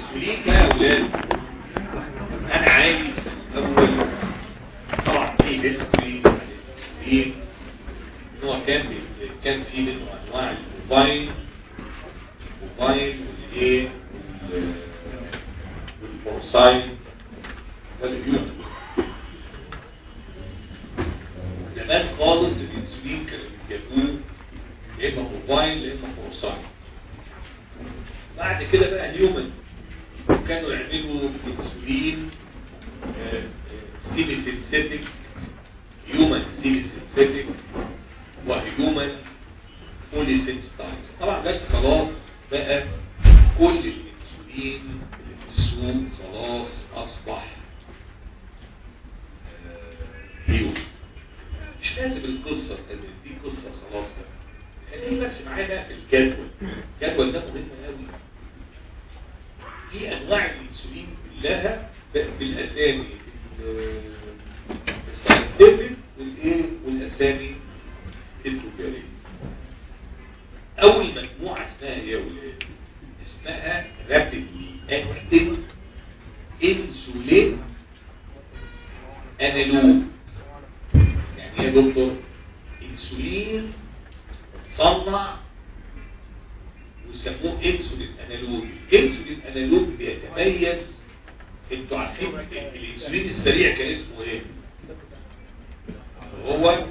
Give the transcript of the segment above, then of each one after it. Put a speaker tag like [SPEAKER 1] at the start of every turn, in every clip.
[SPEAKER 1] الانسولين بقى يا اولاد انا عايز اول طبعا في هيستوري في نوع كان كان في منه انواع الموبايل الموبايل والايه وال- والبورسايد والهيومن زمان خالص الانسولين كانوا بيجيبوه يا اما موبايل يا اما بورسايد بعد كده بقى هيومن كانوا يعملوا انسولين سيمي سينثيتك هيومن سيمي سينثيتك وهيومن بولي سينستايز طبعا ده خلاص بقى كل الانسولين اللي في السوق خلاص اصبح آه، هيومن مش لازم القصة لازم دي قصة خلاص بقى خليني بس معانا في الجدول الجدول ده مهم قوي في انواع الانسولين كلها بالاسامي الساينتفك والايه والاسامي التجاريه اول مجموعه اسمها ايه يا ولاد اسمها رابيدلي اكتيف انسولين انالوج يعني ايه يا دكتور انسولين صنع ويسموه انسولين انالوج الانسولين انالوج بيتميز انتوا عارفين الانسولين السريع كان اسمه ايه هو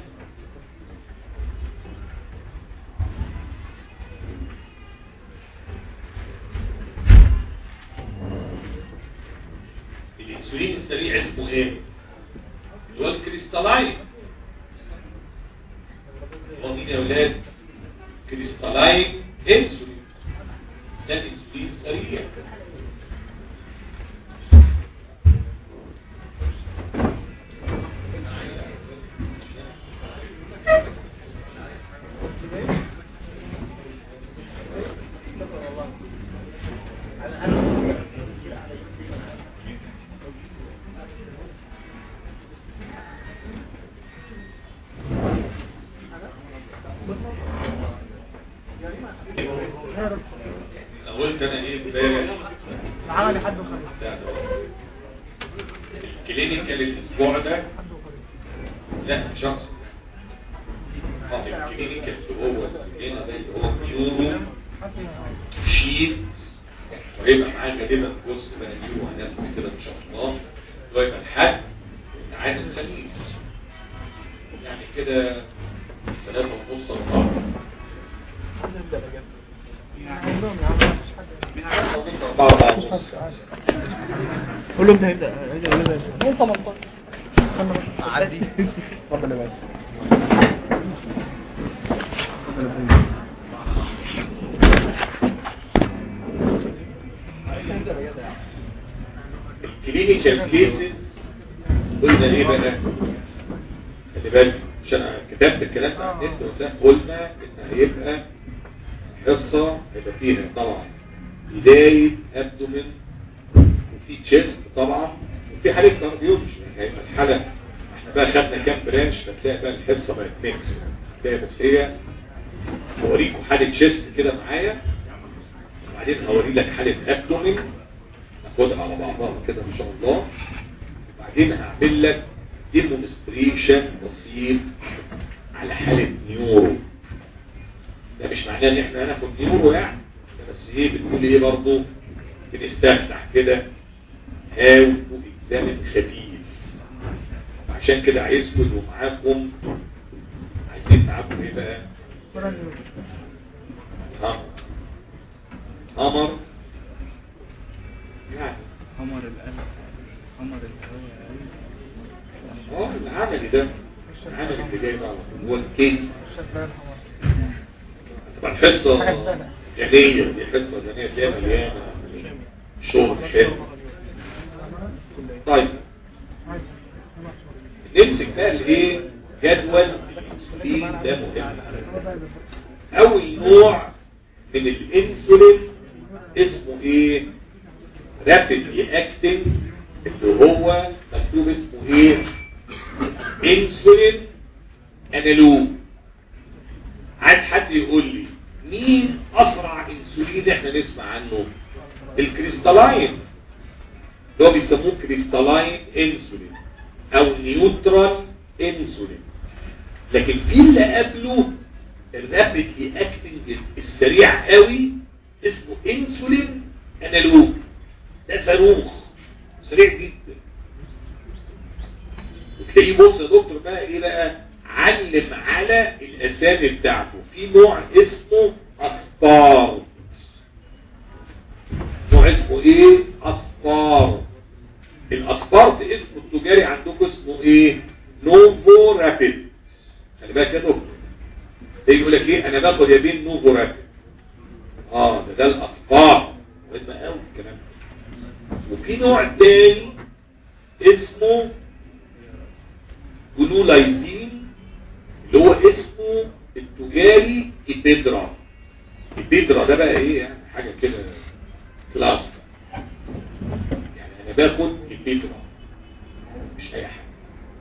[SPEAKER 1] الانسولين السريع اسمه ايه اللي هو الكريستالاين هو مين يا اولاد كريستالاين انسولين ده الانسولين السريع أنا قلت انا ايه امبارح
[SPEAKER 2] العمل حد وخمس
[SPEAKER 1] الكلينيكال الاسبوع ده لا مش شخص الكلينيكال اللي هو هنا ده اللي هو نيورو شيت وهيبقى معاه غالبا جزء بقى نيورو هناخد كده ان شاء الله ويبقى الحد عاد الخميس يعني كده ثلاثة ونص أربعة أربعة أربعة ونص
[SPEAKER 2] قول له انت هيبدا هيبدا هيبدا مين 18 عدي اتفضل يا باشا
[SPEAKER 1] الكلينيكال كيسز قلنا ايه بقى خلي بالك عشان أنا كتبت الكلام ده على النت وده قلنا ان هيبقى حصه هيبقى فيها طبعا بدايه ابدومن وفي تشيست طبعا وفي حاله كارديولوجي يعني هيبقى الحاله احنا بقى خدنا كام برانش فتلاقي بقى الحصه بقت ميكس تلاقي بس هي بوريكم حاله تشيست كده معايا وبعدين هوري لك حاله ابدومن ناخدها على بعضها كده ان شاء الله وبعدين هعمل لك ديمونستريشن بسيط على حالة نيورو ده مش معناه ان احنا هناخد نيورو يعني ده بس ايه بنقول ايه برضو بنستفتح كده هاو اكزامن خفيف عشان كده عايزكم يبقوا معاكم عايزين معاكم ايه بقى ها قمر يعني
[SPEAKER 2] قمر القلب قمر الهواء
[SPEAKER 1] اه العملي ده العملي اللي جاي بقى هو الكيس
[SPEAKER 2] شغال
[SPEAKER 1] طبعا حصة جنية دي حصة جنية فيها مليانة شغل حلو طيب نمسك بقى الايه جدول الانسولين ده مهم اول نوع من الانسولين اسمه ايه رابيدلي اكتنج اللي هو مكتوب اسمه ايه انسولين انالوج عايز حد يقول لي مين اسرع انسولين احنا نسمع عنه الكريستالاين اللي هو بيسموه كريستالاين انسولين او نيوترال انسولين لكن في اللي قبله الرابيدلي اكتنج السريع قوي اسمه انسولين انالوج ده صاروخ سريع جدا وتلاقيه بص يا دكتور بقى ايه بقى علم على الاسامي بتاعته في نوع اسمه اسبار نوع اسمه ايه اسبار الاسبارت اسمه التجاري عندكم اسمه ايه نوفو رابيد خلي بالك يا دكتور يجي يقول لك ايه انا باخد يا بين نوفو رابيد اه ده ده الاسبار مهم قوي الكلام ده وفي نوع تاني اسمه جلولايزين اللي هو اسمه التجاري إبيدرا إبيدرا ده بقى ايه يعني حاجة كده كلاس يعني انا باخد إبيدرا مش اي حاجة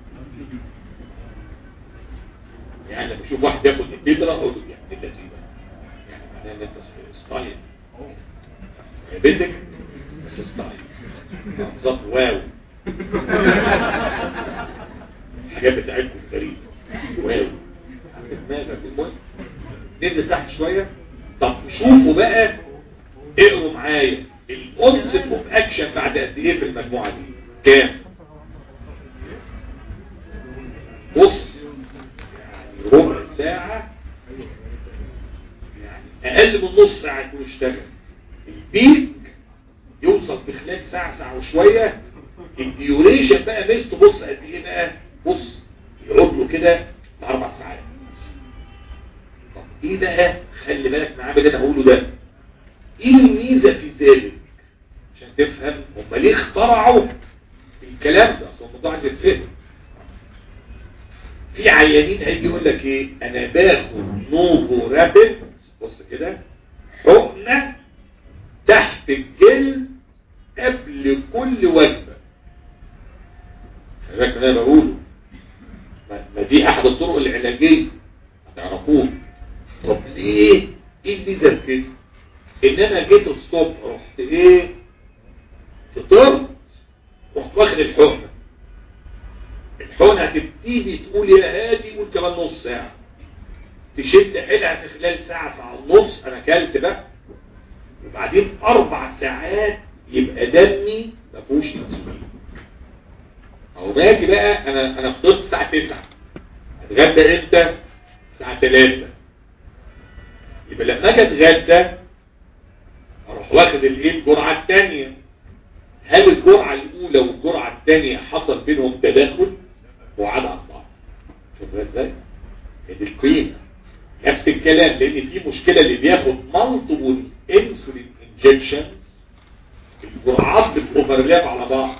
[SPEAKER 1] يعني لما بشوف واحد ياخد إبيدرا اقول له يعني انت سيبا يعني معناه ان انت ستايل يا بنتك بس ستايل بالظبط واو الحاجات بتاعتكم غريبة واو دماغك المهم ننزل تحت شوية طب شوفوا بقى اقروا معايا الكونسبت اوف اكشن بعد قد ايه في المجموعة دي كام بص يعني ربع ساعة يعني اقل من نص ساعة يكون اشتغل البيك يوصل في خلال ساعة ساعة وشوية الديوريشن بقى ميزته بص قد ايه بقى بص يقعد له كده اربع ساعات طب ايه بقى خلي بالك معاه باللي انا هقوله ده ايه الميزه في ذلك عشان تفهم هم ليه اخترعوا الكلام ده اصل الموضوع عايز يتفهم في عيانين هيجي يقول لك ايه انا باخد نوفو رابid بص كده حقنه تحت الجلد قبل كل وجبه خلي بالك من اللي انا بقوله ما دي احد الطرق العلاجيه هتعرفوه طب ليه ايه الميزه في كده ان انا جيت الصبح رحت ايه فطرت رحت واخد الحقنه الحقنه هتبتدي تقول يا هادي قول كمان نص ساعه تشد حيلها في خلال ساعه ساعه ونص انا اكلت بقى وبعدين اربع ساعات يبقى دمي ما فيهوش انسولين او باجي بقى انا انا فطرت الساعه 9 اتغدى امتى الساعه 3 يبقى لما اجي اتغدى اروح واخد الايه الجرعه الثانيه هل الجرعه الاولى والجرعه الثانيه حصل بينهم تداخل وعاد عن بعض شوف ازاي دي القيمه نفس الكلام لان في مشكله اللي بياخد مالتيبل انسولين انجكشنز الجرعات بتوفرلاب على بعض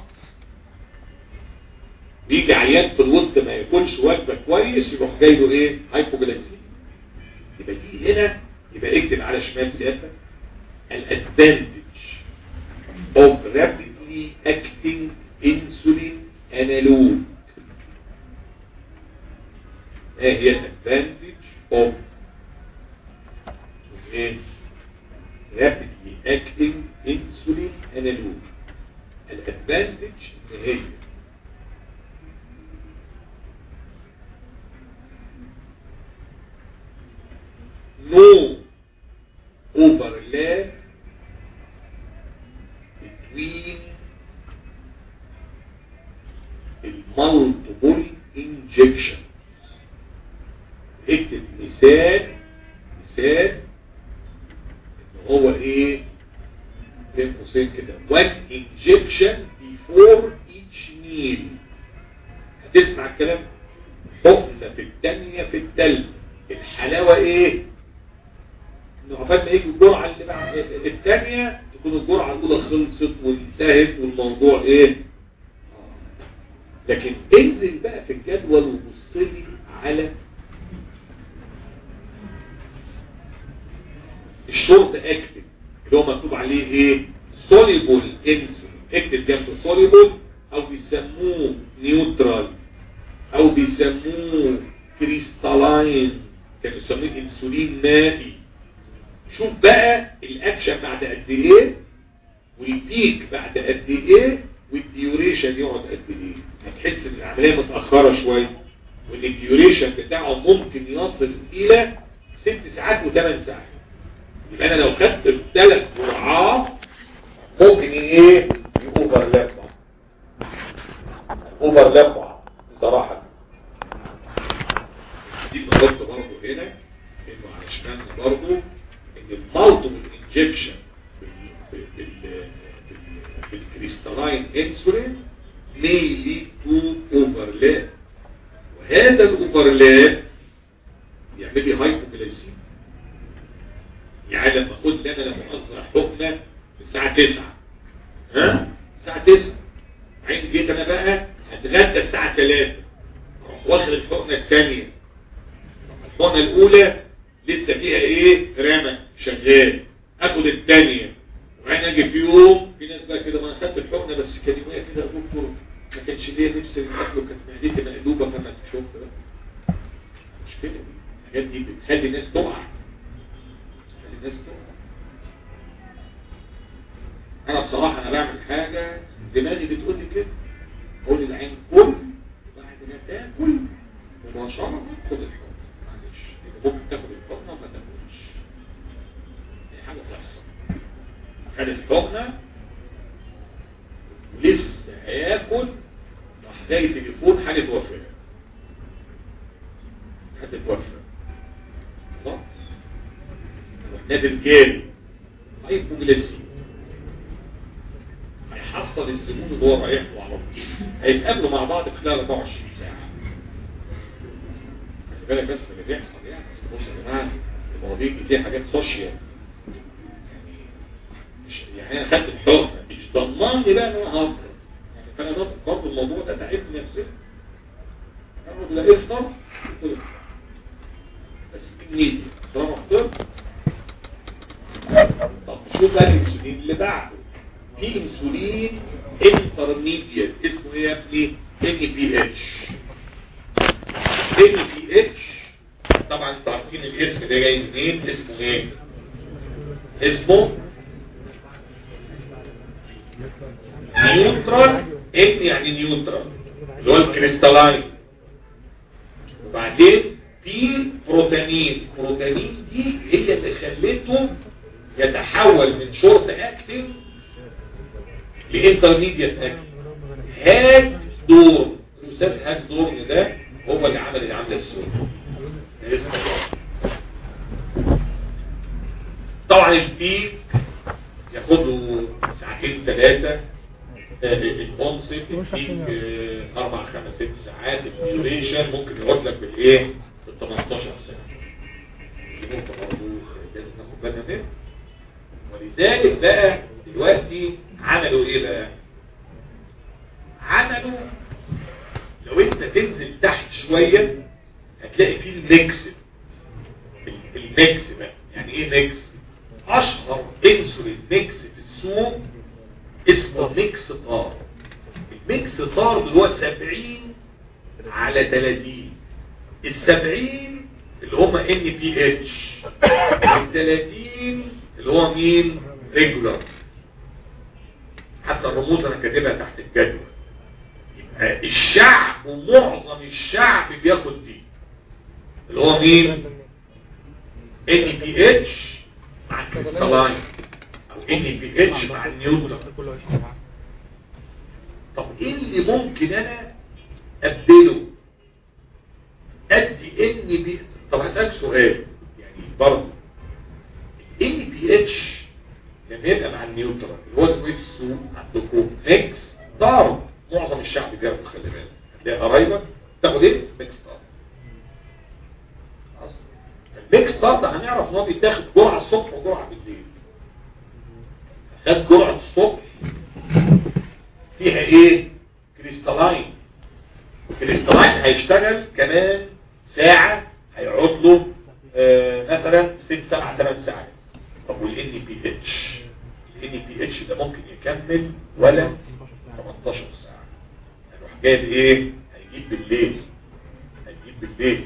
[SPEAKER 1] بيجي عيان في الوسط ما ياكلش وجبه كويس يروح جاي له ايه هايبوجلايسيميا يبقى دي هنا يبقى اكتب على شمال سيادتك الادفانتج of rapidly acting insulin analog ما هي الادفانتج of ايه rapidly acting insulin analog الادفانتج ان هي no overlap between multiple injections اكتب مثال مثال ان هو ايه بين قوسين كده one injection before each meal هتسمع الكلام حقنة في الثانية في الثالثة الحلاوة ايه انه عقبال ما يجي الجرعة اللي بعد الثانية تكون الجرعة الاولى خلصت وانتهت والموضوع ايه لكن انزل بقى في الجدول وبص لي على الشورت اكتب اللي هو مكتوب عليه ايه سوليبل انسولين اكتب جنبه سوليبل او بيسموه نيوترال او بيسموه كريستالاين كانوا يسموه انسولين مائي شوف بقى الاكشن بعد قد ايه والبيك بعد قد ايه والديوريشن يقعد قد ايه هتحس ان العمليه متاخره شويه وان الديوريشن بتاعه ممكن يصل الى ست ساعات وثمان ساعات يبقى انا لو خدت الثلاث جرعات ممكن ايه يوفرلاب بعض اوفرلاب بعض بصراحه دي نقطه برضه هنا انه علشان برضه ان المالتيبل انجكشن في الكريستالاين انسولين may lead to overlap وهذا الاوفرلاب يعمل لي هايبوجلايسيميا يعني لما اخد لي انا لما اصنع حقنه الساعه 9 ها الساعه 9 عين جيت انا بقى هتغدى الساعه 3 اروح واخد الحقنه الثانيه الحقنه الاولى لسه فيها ايه رمى شغال اخد الثانيه وبعدين اجي في يوم في ناس بقى كده ما انا خدت الحقنه بس كانت كده يا دكتور ما كانش ليا نفسي الاكل وكانت معدتي مقلوبه فما شفت بقى مش كده الحاجات دي بتخلي الناس تقع بتخلي الناس تقع انا بصراحه انا بعمل حاجه دماغي بتقول لي كده اقول للعين كل بعد ما تاكل مباشره خد الحقنه معلش انت ممكن تاخد الحقنه وما تاكلش دي حاجه بتحصل خد الحقنه لسه هياكل راح جاي تليفون حاله وفاه حاله وفاه خلاص نازل جاري هايبوجليسيميا هيحصل الزبون اللي هو رايح له على طول هيتقابلوا مع بعض خلال 24 ساعه خلي بالك بس اللي بيحصل يعني بس بص يا جماعه المواضيع دي فيها حاجات سوشيال مش يعني انا خدت الحكم مش ضمان لي بقى ان انا هفضل يعني فانا ده برضه الموضوع ده تعبني نفسيا انا لا افطر بس بالنية طالما فطرت طب شوف بقى الانسولين اللي بعده في انسولين انترميديت اسمه ايه يا ابني ان بي اتش ان بي اتش طبعا انتوا عارفين الاسم ده جاي منين اسمه ايه اسمه نيوترال ان يعني نيوترال اللي هو الكريستالاين وبعدين في بروتامين بروتامين دي هي اللي خلته يتحول من شورت اكتف لانترميديت اكتف هاد دور الاستاذ هاد دور ده هو اللي عمل العمله السوداء اسمه طبعا البيك ياخده ساعتين ثلاثة الانصت البيك اربع خمس ست ساعات الديوريشن ممكن يقعد لك بالايه بال 18 سنة دي نقطة برضه لازم ناخد بالنا منها ولذلك بقى دلوقتي عملوا ايه بقى عملوا لو انت تنزل تحت شوية هتلاقي فيه الميكس الميكس بقى يعني ايه ميكس اشهر انسولين ميكس في السوق اسمه ميكس طار الميكس طار اللي هو 70 على 30 ال 70 اللي هم ان بي اتش ال 30 اللي هو مين ريجولار حتى الرموز انا كاتبها تحت الجدول يبقى الشعب ومعظم الشعب بياخد دي اللي هو مين ان بي اتش مع الكريستالاين او ان بي اتش مع النيوترال طب ايه اللي ممكن انا ابدله ادي ان بي طب هسألك سؤال يعني برضه ان بي اتش لما يبقى مع النيوترال اللي هو اسمه ايه في السوق عندكم ميكس ضارب معظم الشعب بياخد خلي بالك هتلاقي قرايبك تاخد ايه ميكس ضارب الميكس ضارب ده هنعرف ان هو بيتاخد جرعه الصبح وجرعه بالليل خد جرعه الصبح فيها ايه كريستالاين الكريستالاين هيشتغل كمان ساعة هيقعد له آه مثلا 6 7 8 ساعات طب والان بي اتش الان بي اتش ده ممكن يكمل ولا 18 ساعة هيروح جايب ايه هيجيب بالليل هيجيب بالليل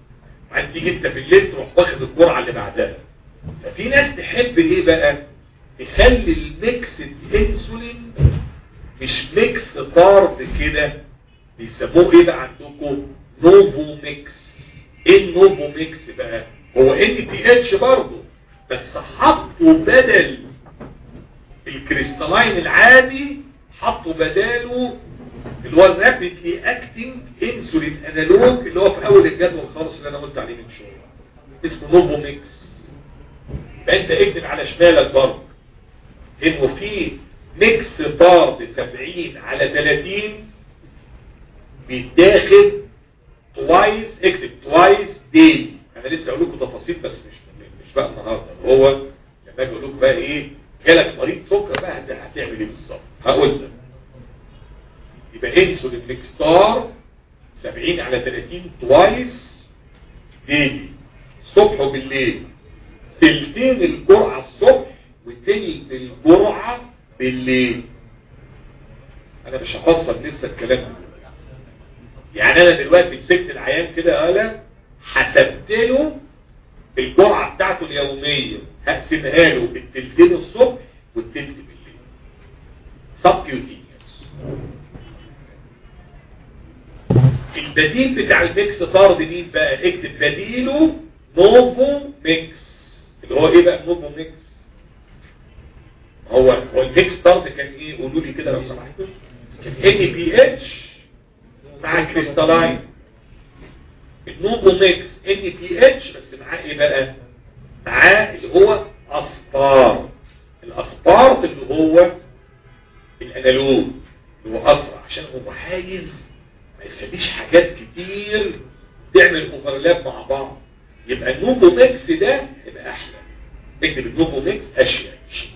[SPEAKER 1] بعد تيجي انت بالليل تروح واخد الجرعة اللي بعدها ففي ناس تحب ايه بقى تخلي الميكس انسولين مش ميكس طارد كده بيسموه ايه بقى عندكم نوفو ميكس ايه النوفو ميكس بقى هو ان بي اتش برضه بس حطوا بدل الكريستالاين العادي حطوا بداله اللي هو الرابيدلي اكتنج انسولين انالوج اللي هو في اول الجدول خالص اللي انا قلت عليه من شويه اسمه نوفو ميكس فانت اكتب على شمالك برضه انه في ميكس طارد 70 على 30 بيتاخد توايس اكتب توايس دي انا لسه اقول لكم تفاصيل بس مش مش بقى النهارده هو لما اجي اقول لكم بقى ايه جالك مريض سكر بقى هتعمل ايه بالظبط هقول لك يبقى انسولين ميكستار 70 على 30 توايس ديلي الصبح وبالليل تلتين الجرعه الصبح وتلت الجرعه بالليل انا مش هفصل لسه الكلام ده يعني انا دلوقتي مسكت العيان كده قال حسبت له الجرعه بتاعته اليوميه هقسمها له التلتين الصبح والتلت بالليل سبكيوتينيوس البديل بتاع الميكس طارد مين بقى اكتب بديله نوفو ميكس اللي هو ايه بقى نوفو ميكس هو هو الميكس طارد كان ايه قولوا لي كده لو سمحتوا كان ان بي اتش مع الكريستالاين النوفو ميكس ان بي اتش بس معاه ايه بقى معاه اللي هو اسبار الاسبار اللي هو الانالوج اللي هو اسرع عشان هو حايز ما يخليش حاجات كتير تعمل اوفرلاب مع بعض يبقى النوفو ميكس ده يبقى احلى اكتب النوفو ميكس اشياء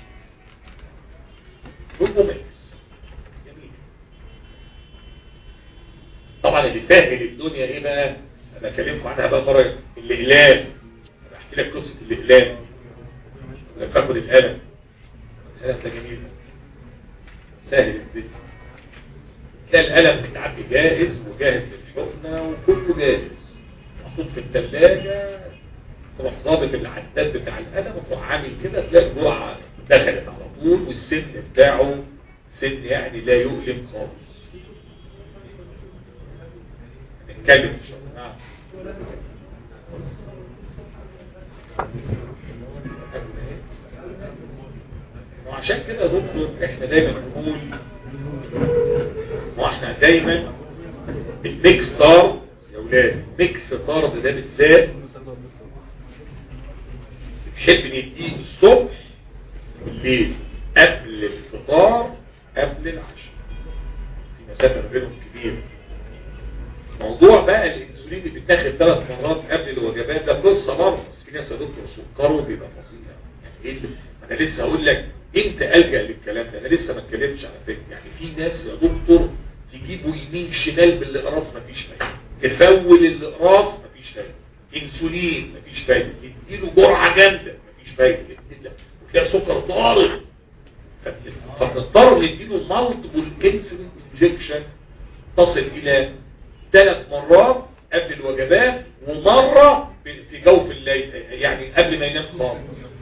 [SPEAKER 1] نوفو ميكس جميل طبعا اللي فاهم الدنيا ايه بقى انا اكلمكم عنها بقى مره الاقلام انا احكي لك قصه الاقلام لما باخد القلم القلم ده جميل سهل الدنيا تلاقي القلم متعبي جاهز وجاهز للحقنه وكله جاهز محطوط في الثلاجه تروح ظابط العداد بتاع القلم وتروح عامل كده تلاقي الجرعه دخلت على طول والسن بتاعه سن يعني لا يؤلم خالص نتكلم ان شاء الله نعم وعشان كده يا دكتور احنا دايما نقول واحنا دايما الميكس طارد يا ولاد ميكس طارد ده بالذات بنحب نديه الصبح بالليل قبل الفطار قبل العشاء في مسافه ما بينهم كبيره موضوع بقى الانسولين اللي بيتاخد ثلاث مرات قبل الوجبات ده قصه برضه بس في ناس يا دكتور سكره بيبقى فظيع يعني ايه اللي- انا لسه اقول لك امتى الجا للكلام ده انا لسه ما اتكلمتش على فكره يعني في ناس يا دكتور تجيبوا يمين شمال بالاقراص مفيش فايده تفول الاقراص مفيش فايده انسولين مفيش فايده تديله جرعه جامده مفيش فايده تديله- وتلاقي سكر ضارب فبت- فبنضطر نديله مالتيبل انسولين انجكشن تصل الى ثلاث مرات قبل الوجبات ومرة في جوف الليل يعني قبل ما ينام خالص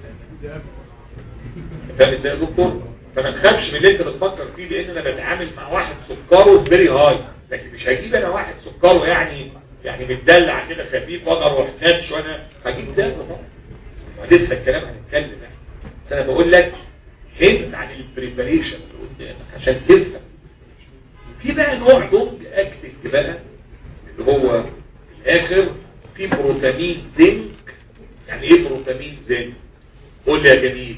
[SPEAKER 1] فاهم ازاي يا دكتور فما تخافش من اللي انت بتفكر فيه لان انا بتعامل مع واحد سكره فيري هاي لكن مش هجيب انا واحد سكره يعني يعني متدلع كده خفيف وانا اروح ناتش وانا هجيب ده طبعا ولسه الكلام هنتكلم يعني بس انا بقول لك هنت عن البريباريشن اللي قدامك عشان تفهم في بقى نوع لونج اكتف بقى اللي هو في الاخر في بروتامين زنك يعني ايه بروتامين زنك قول لي يا جميل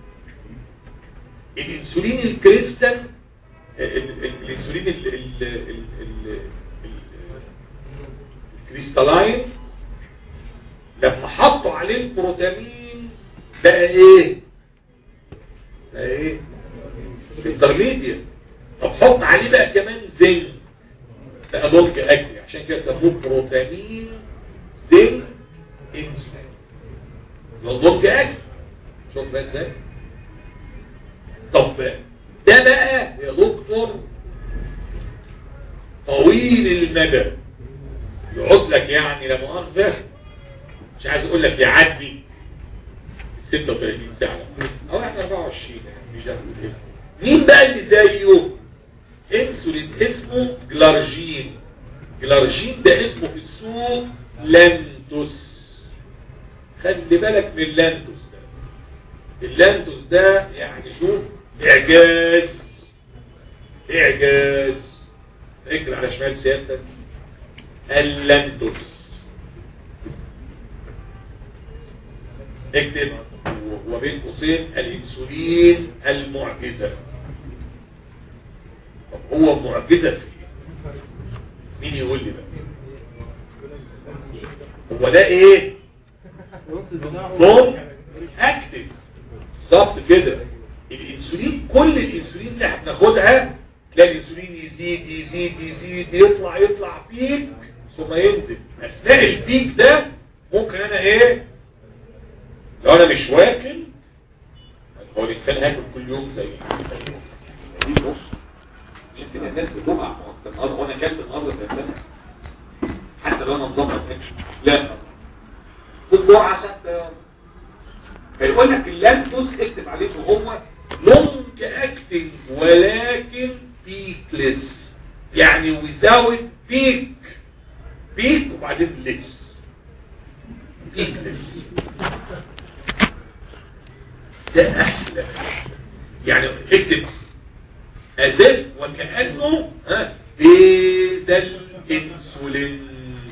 [SPEAKER 1] الانسولين الكريستال ال- ال- الانسولين ال- ال- ال- ال- ال- الكريستالاين لما حطوا عليه البروتامين بقى ايه بقى ايه انترميديت طب حط عليه بقى كمان زنك بقى دولك اكل عشان كده سموه بروتامين زنك انسولين لو دولك اكل شوف بقى ازاي طب ده بقى يا دكتور طويل المدى يقعد لك يعني لا مؤاخذه مش عايز اقول لك يعدي 36 ساعة او احنا 24 يعني مش هنقول ايه مين بقى اللي زيه انسولين اسمه جلارجين جلارجين ده اسمه في السوق لانتوس خلي بالك من اللانتوس ده اللانتوس ده يعني شوف اعجاز اعجاز اكتب على شمال سيادتك اللانتوس اكتب وبين قوسين الانسولين المعجزة طب هو معجزة في ايه مين يقول لي بقى هو ده ايه ضم اكتف بالظبط كده الانسولين كل الانسولين اللي احنا بناخدها تلاقي الانسولين يزيد يزيد يزيد يطلع يطلع بيك ثم ينزل اثناء البيك ده ممكن انا ايه لو انا مش واكل هو الانسان هاكل كل يوم زي دي بص عشان كده الناس بتقع النهارده وانا اكلت النهارده زي حتى لو انا مظبط اكل لا كل جرعه ثابته فيقول لك اللانتوس اكتب عليه هو لونج اكتنج ولكن بيكلس يعني ويزاوت بيك بيك وبعدين ليس بيكلس ده احلى يعني اكتب ازف وكأنه ها بيزا الانسولين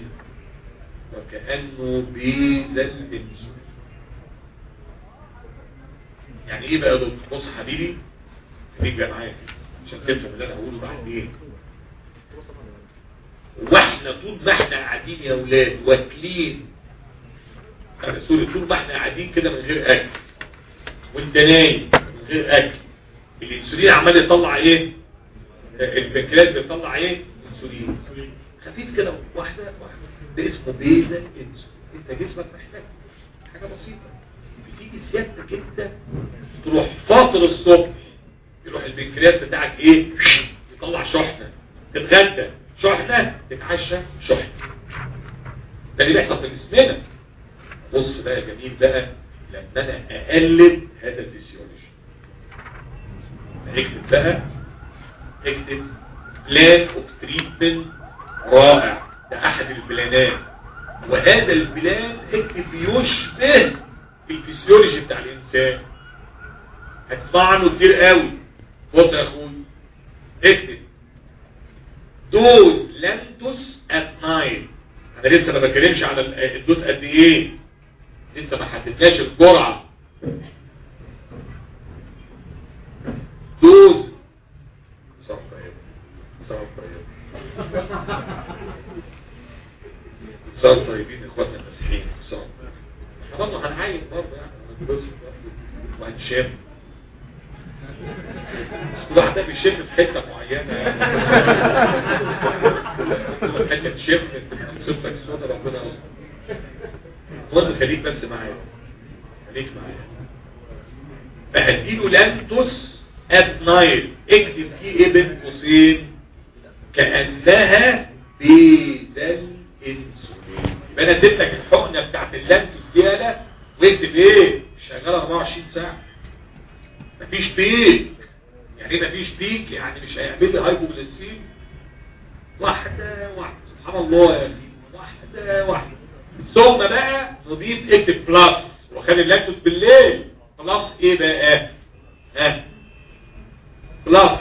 [SPEAKER 1] وكأنه بيزا الانسولين يعني ايه بقى يا دكتور بص حبيبي خليك بقى معايا عشان تفهم اللي انا هقوله بعدين واحنا طول ما احنا قاعدين يا اولاد واكلين انا سوري طول ما احنا قاعدين كده من غير اكل وانت نايم من غير اكل الانسولين عمال يطلع ايه البنكرياس بيطلع ايه انسولين خفيف كده واحده واحده ده اسمه بيزا انسولين انت جسمك محتاج حاجه بسيطه بتيجي سيادتك انت تروح فاطر الصبح يروح البنكرياس بتاعك ايه يطلع شحنه تتغدى شحنه تتعشى شحنه ده اللي بيحصل في جسمنا بص بقى جميل بقى لما انا اقلد هذا الفسيولوجي اكتب بقى اكتب بلان اوف تريتمنت رائع ده احد البلانات وهذا البلان اكتب يشبه الفسيولوجي بتاع الانسان هتسمع عنه كتير قوي بص يا اخوي اكتب دوز لانتوس ات نايت انا لسه ما بتكلمش على الدوز قد ايه لسه ما حددناش الجرعه دوز صف طيب صف طيب صف طيبين اخواتنا المسيحيين صف احنا برضه هنعين برضه يعني هنتبسط وهنشم كل واحد ده بيشم في حته معينه يعني حته تشم صوتك صوت ربنا يستر المهم خليك بس معايا خليك معايا فهديله لانتوس ات نايت اكتب فيه ايه بين قوسين كانها بيزل انسولين يبقى انا اديت لك الحقنه بتاعت اللانتوس دي انا واكتب ايه شغاله 24 ساعه مفيش بيك يعني ايه مفيش بيك يعني مش هيعمل لي هايبوغليسيم واحده واحده سبحان الله يا اخي واحده واحده ثم بقى نضيف اكتب بلس وخلي اللاكتوس بالليل بلس ايه بقى ها بلس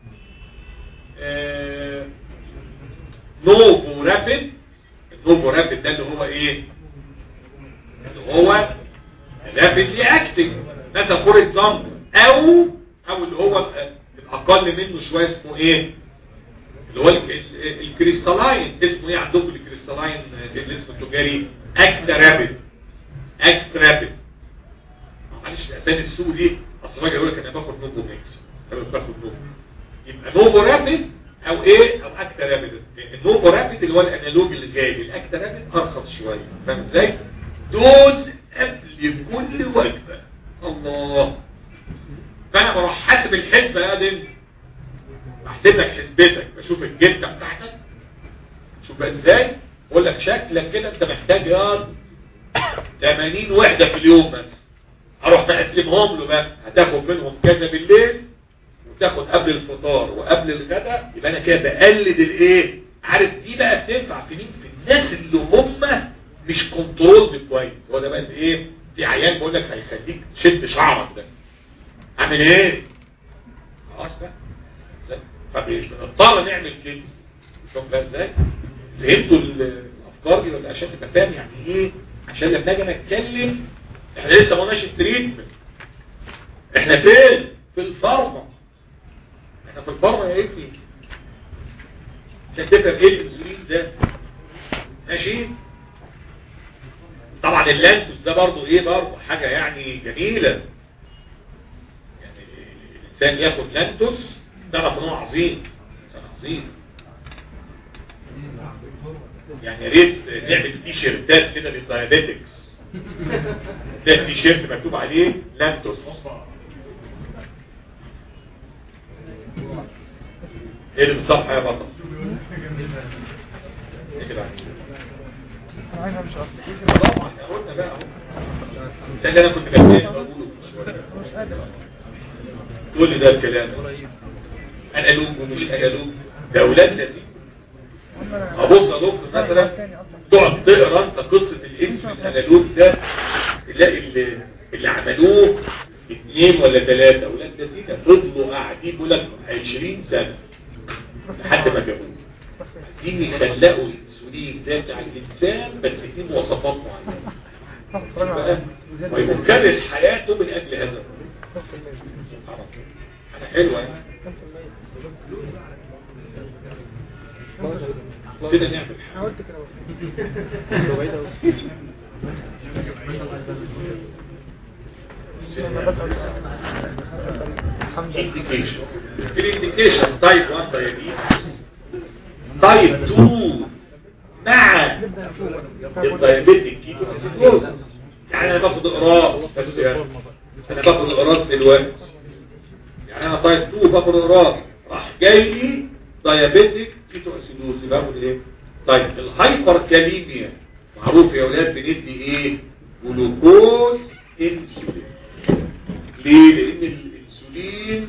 [SPEAKER 1] آه نوفو رابid النوفو رابid ده اللي هو ايه اللي هو رابidly اكتنج مثلا فور اكزامبل او او اللي هو الاقل منه شويه اسمه ايه اللي هو الكريستالاين اسمه ايه عندكم الكريستالاين الاسم التجاري اكت رابد اكت رابد معلش الاسامي السوق دي اصل راجل يقول لك انا باخد نوفو ميكس انا باخد نوفو يبقى نوفو رابد او ايه او اكت رابد النوفو رابد اللي هو الانالوج اللي جاي الاكت رابد ارخص شويه فاهم ازاي دوز قبل كل وجبه الله فانا بروح حاسب الحسبه يا دي بحسب لك حسبتك بشوف الجبته بتاعتك شوف ازاي اقول لك شكلك كده انت محتاج يا 80 وحده في اليوم بس اروح مقسمهم له بقى هتاخد منهم كذا بالليل وتاخد قبل الفطار وقبل الغداء يبقى انا كده بقلد الايه عارف دي بقى بتنفع في مين في الناس اللي هم مش كنترول كويس هو ده بقى الايه في عيان بقول لك هيخليك تشد شعرك ده اعمل ايه خلاص بقى لا. فمش بنضطر نعمل كده شوف بقى ازاي فهمتوا الافكار دي ولا عشان تبقى فاهم يعني ايه عشان لما اجي انا اتكلم احنا لسه ما قلناش التريتمنت احنا فين في الفارما احنا في الفارما يا ابني عشان تفهم ايه الانسولين ده ماشي طبعا اللانتوس ده برضو ايه برضو حاجة يعني جميلة يعني الانسان ياخد لانتوس تعرف ان هو عظيم انسان عظيم يعني يا ريت نعمل تي شيرتات كده للدايابيتكس ده تي شيرت مكتوب عليه لانتوس ايه اللي بالصفحه يا بطل ايه كده
[SPEAKER 2] انا عايز امشي اصلا
[SPEAKER 1] طبعا احنا قلنا بقى اهو ده اللي انا كنت بتكلم بقوله من شوية.
[SPEAKER 2] مش قادر
[SPEAKER 1] تقول لي ده الكلام انالوج ومش انالوج ده اولاد لذيذ ابص يا دكتور مثلا تقعد تقرا انت قصه الانسولين الانالوج ده تلاقي اللي, اللي عملوه اثنين ولا ثلاثه اولاد لذيذ فضلوا قاعدين بيقول لك 20 سنه لحد ما جابوه عايزين يخلقوا الانسولين زي بتاع الانسان بس في مواصفات معينه بقى ويكرس حياته من اجل هذا حاجه حلوه يعني سيدنا نعمل
[SPEAKER 2] انا
[SPEAKER 1] حاجه
[SPEAKER 2] قلت كده بس. انا بسأل الحمد لله
[SPEAKER 1] انديكيشن الانديكيشن تايب 1 دايابيتس تايب 2 مع الدايابيتيك كيتوسيدوز يعني انا باخد اقراص بس يعني انا باخد اقراص دلوقتي يعني انا تايب 2 باخد اقراص راح جاي لي دايابيتيك كيتوسيدوز يبقى باخد ايه طيب الهايبر كاليميا معروف يا اولاد بندي ايه جلوكوز انسولين ليه لان الانسولين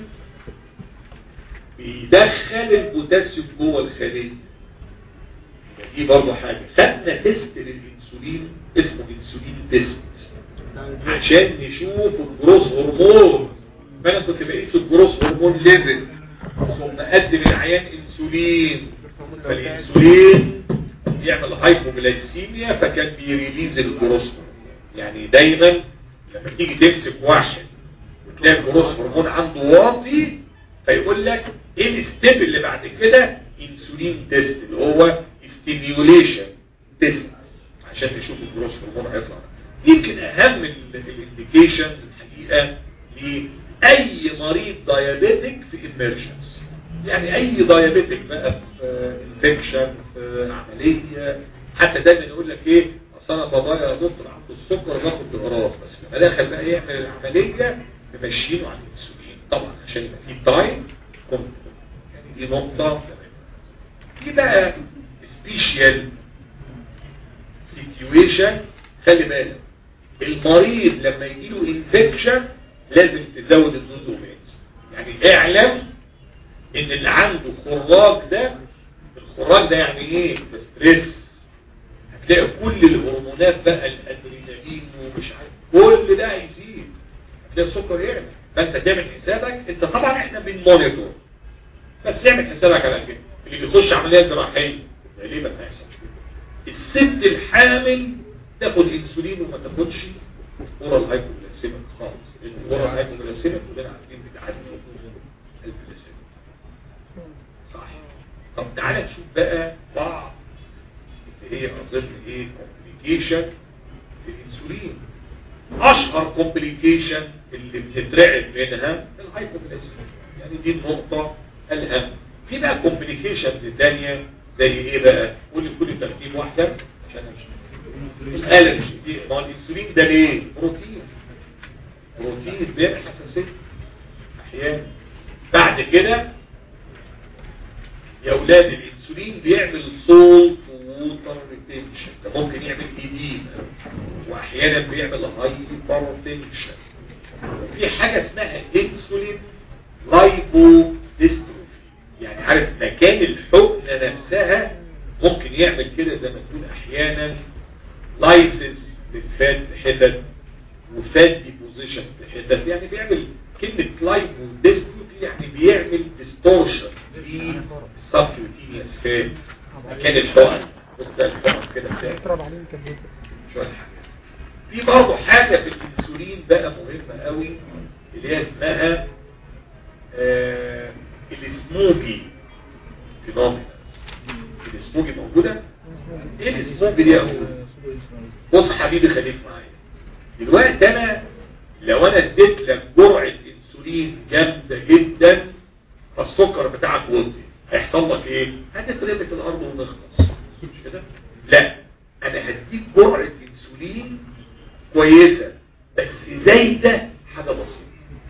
[SPEAKER 1] بيدخل البوتاسيوم جوه الخليه دي برضه حاجه خدنا تيست للانسولين اسمه انسولين تيست عشان نشوف الجروس هرمون فانا كنت بقيس الجروس هرمون ليفل ثم اقدم العيان انسولين فالانسولين يعمل هايبوجلايسيميا فكان بيريليز الجروس هرمون يعني دايما لما تيجي تمسك واحد وتلاقي الجروس هرمون عنده واطي فيقول لك ايه الستيب اللي بعد كده انسولين تيست اللي هو ستيميوليشن تيست عشان نشوف الجروس هرمون هيطلع يمكن اهم الانديكيشن الحقيقه لاي مريض دايابيتك في ايمرجنس يعني اي دايابيتك بقى في انفكشن في عمليه حتى دايما يقول لك ايه اصل انا بابايا يا دكتور عنده السكر باخد اقراص بس لما دخل بقى يعمل العمليه ممشينه على الانسولين طبعا عشان يبقى في تايم كنترول يعني دي نقطه في بقى سبيشال سيتويشن خلي بالك المريض لما يجي له انفكشن لازم تزود النزومات يعني اعلم ان اللي عنده خراج ده الخراج ده يعني ايه ستريس هتلاقي كل الهرمونات بقى الادرينالين ومش عارف كل ده هيزيد هتلاقي السكر يعلى فانت تعمل حسابك انت طبعا احنا بنمونيتور بس اعمل حسابك على كده اللي بيخش عمليه جراحيه غالبا هيحصل كده الست الحامل تاخد انسولين وما تاخدش اورال هايبوجليسيميك خالص لان اورال هايبوجليسيميك كلنا عارفين بتعدي الجليسيميك صح طب تعالى نشوف بقى بعض اللي هي اظن ايه كومبليكيشن الانسولين اشهر كومبليكيشن اللي بنترعب منها الهايبوجليسيميك يعني دي النقطه الاهم في بقى كومبليكيشنز الثانيه زي ايه بقى قول لي كل ترتيب واحده عشان امشي الالرجي دي ما هو الانسولين ده ليه بروتين بروتين بيعمل حساسيه احيانا بعد كده يا اولاد الانسولين بيعمل صوت ووتر ريتنشن ده ممكن يعمل ايديما واحيانا بيعمل هايبر تنشن وفي حاجة اسمها انسولين لايبو ديستروفي يعني عارف مكان الحقنة نفسها ممكن يعمل كده زي ما تقول احيانا لايسس للفات في حتت وفات ديبوزيشن في حتت يعني بيعمل كلمة لايبو ديستروفي يعني بيعمل ديستورشن في السبكيوتينيوس فات مكان الحقن بص ده الحقن كده بتاعي
[SPEAKER 2] اضرب عليه كبريت
[SPEAKER 1] شوية حاجات في برضه حاجة في الانسولين بقى مهمة قوي اللي هي اسمها آه السموجي فينومينا السموجي موجودة ايه السموجي دي يا اخويا بص حبيبي خليك معايا دلوقتي انا لو انا اديت لك جرعة انسولين جامدة جدا فالسكر بتاعك وطي هيحصل لك ايه هتترمي في الارض ونخلص مش كده لا انا هديك جرعة انسولين كويسة بس زايدة حاجة بسيطة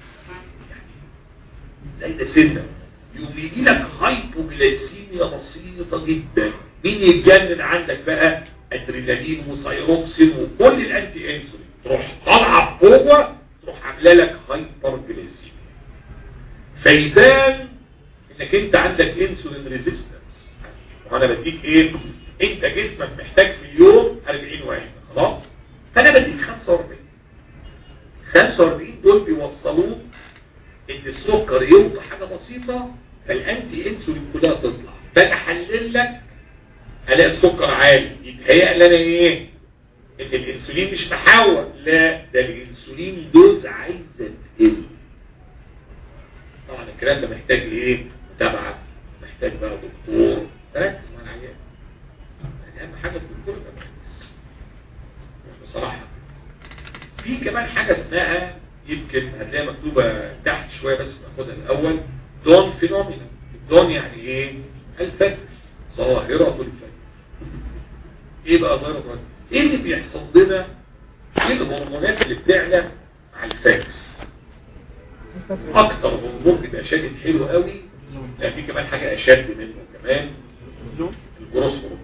[SPEAKER 1] زايدة سنة يقوم يجي لك هايبوجلايسيميا بسيطة جدا مين يتجنن عندك بقى ادرينالين وسيروكسين وكل الانتي انسولين تروح طالعه بقوه تروح عامله لك هايبر جلايسيميا فيبان انك انت عندك انسولين ريزيستنس وانا بديك ايه انت جسمك محتاج في اليوم 40 واحد خلاص فانا بديك 45 45 دول بيوصلوك ان السكر يوطى حاجه بسيطه فالانتي انسولين كلها تطلع باجي احلل لك الاقي السكر عالي يتهيأ لي انا ايه ان الانسولين مش محول لا ده الانسولين دوز عايزه تقل طبعا الكلام ده محتاج ايه متابعه محتاج بقى دكتور ركز مع العيان يعني اهم حاجه الدكتور ده مركز بصراحه في كمان حاجه اسمها يمكن هتلاقيها مكتوبه تحت شويه بس ناخدها الاول دون فينومينا الدون يعني ايه الفجر ظاهره الفجر ايه بقى ظاهره الفجر ايه اللي بيحصل لنا ايه الهرمونات اللي بتعلى على الفجر اكتر هرمون بيبقى شادد حلو قوي لا في كمان حاجه اشد منه كمان الجروس هرمون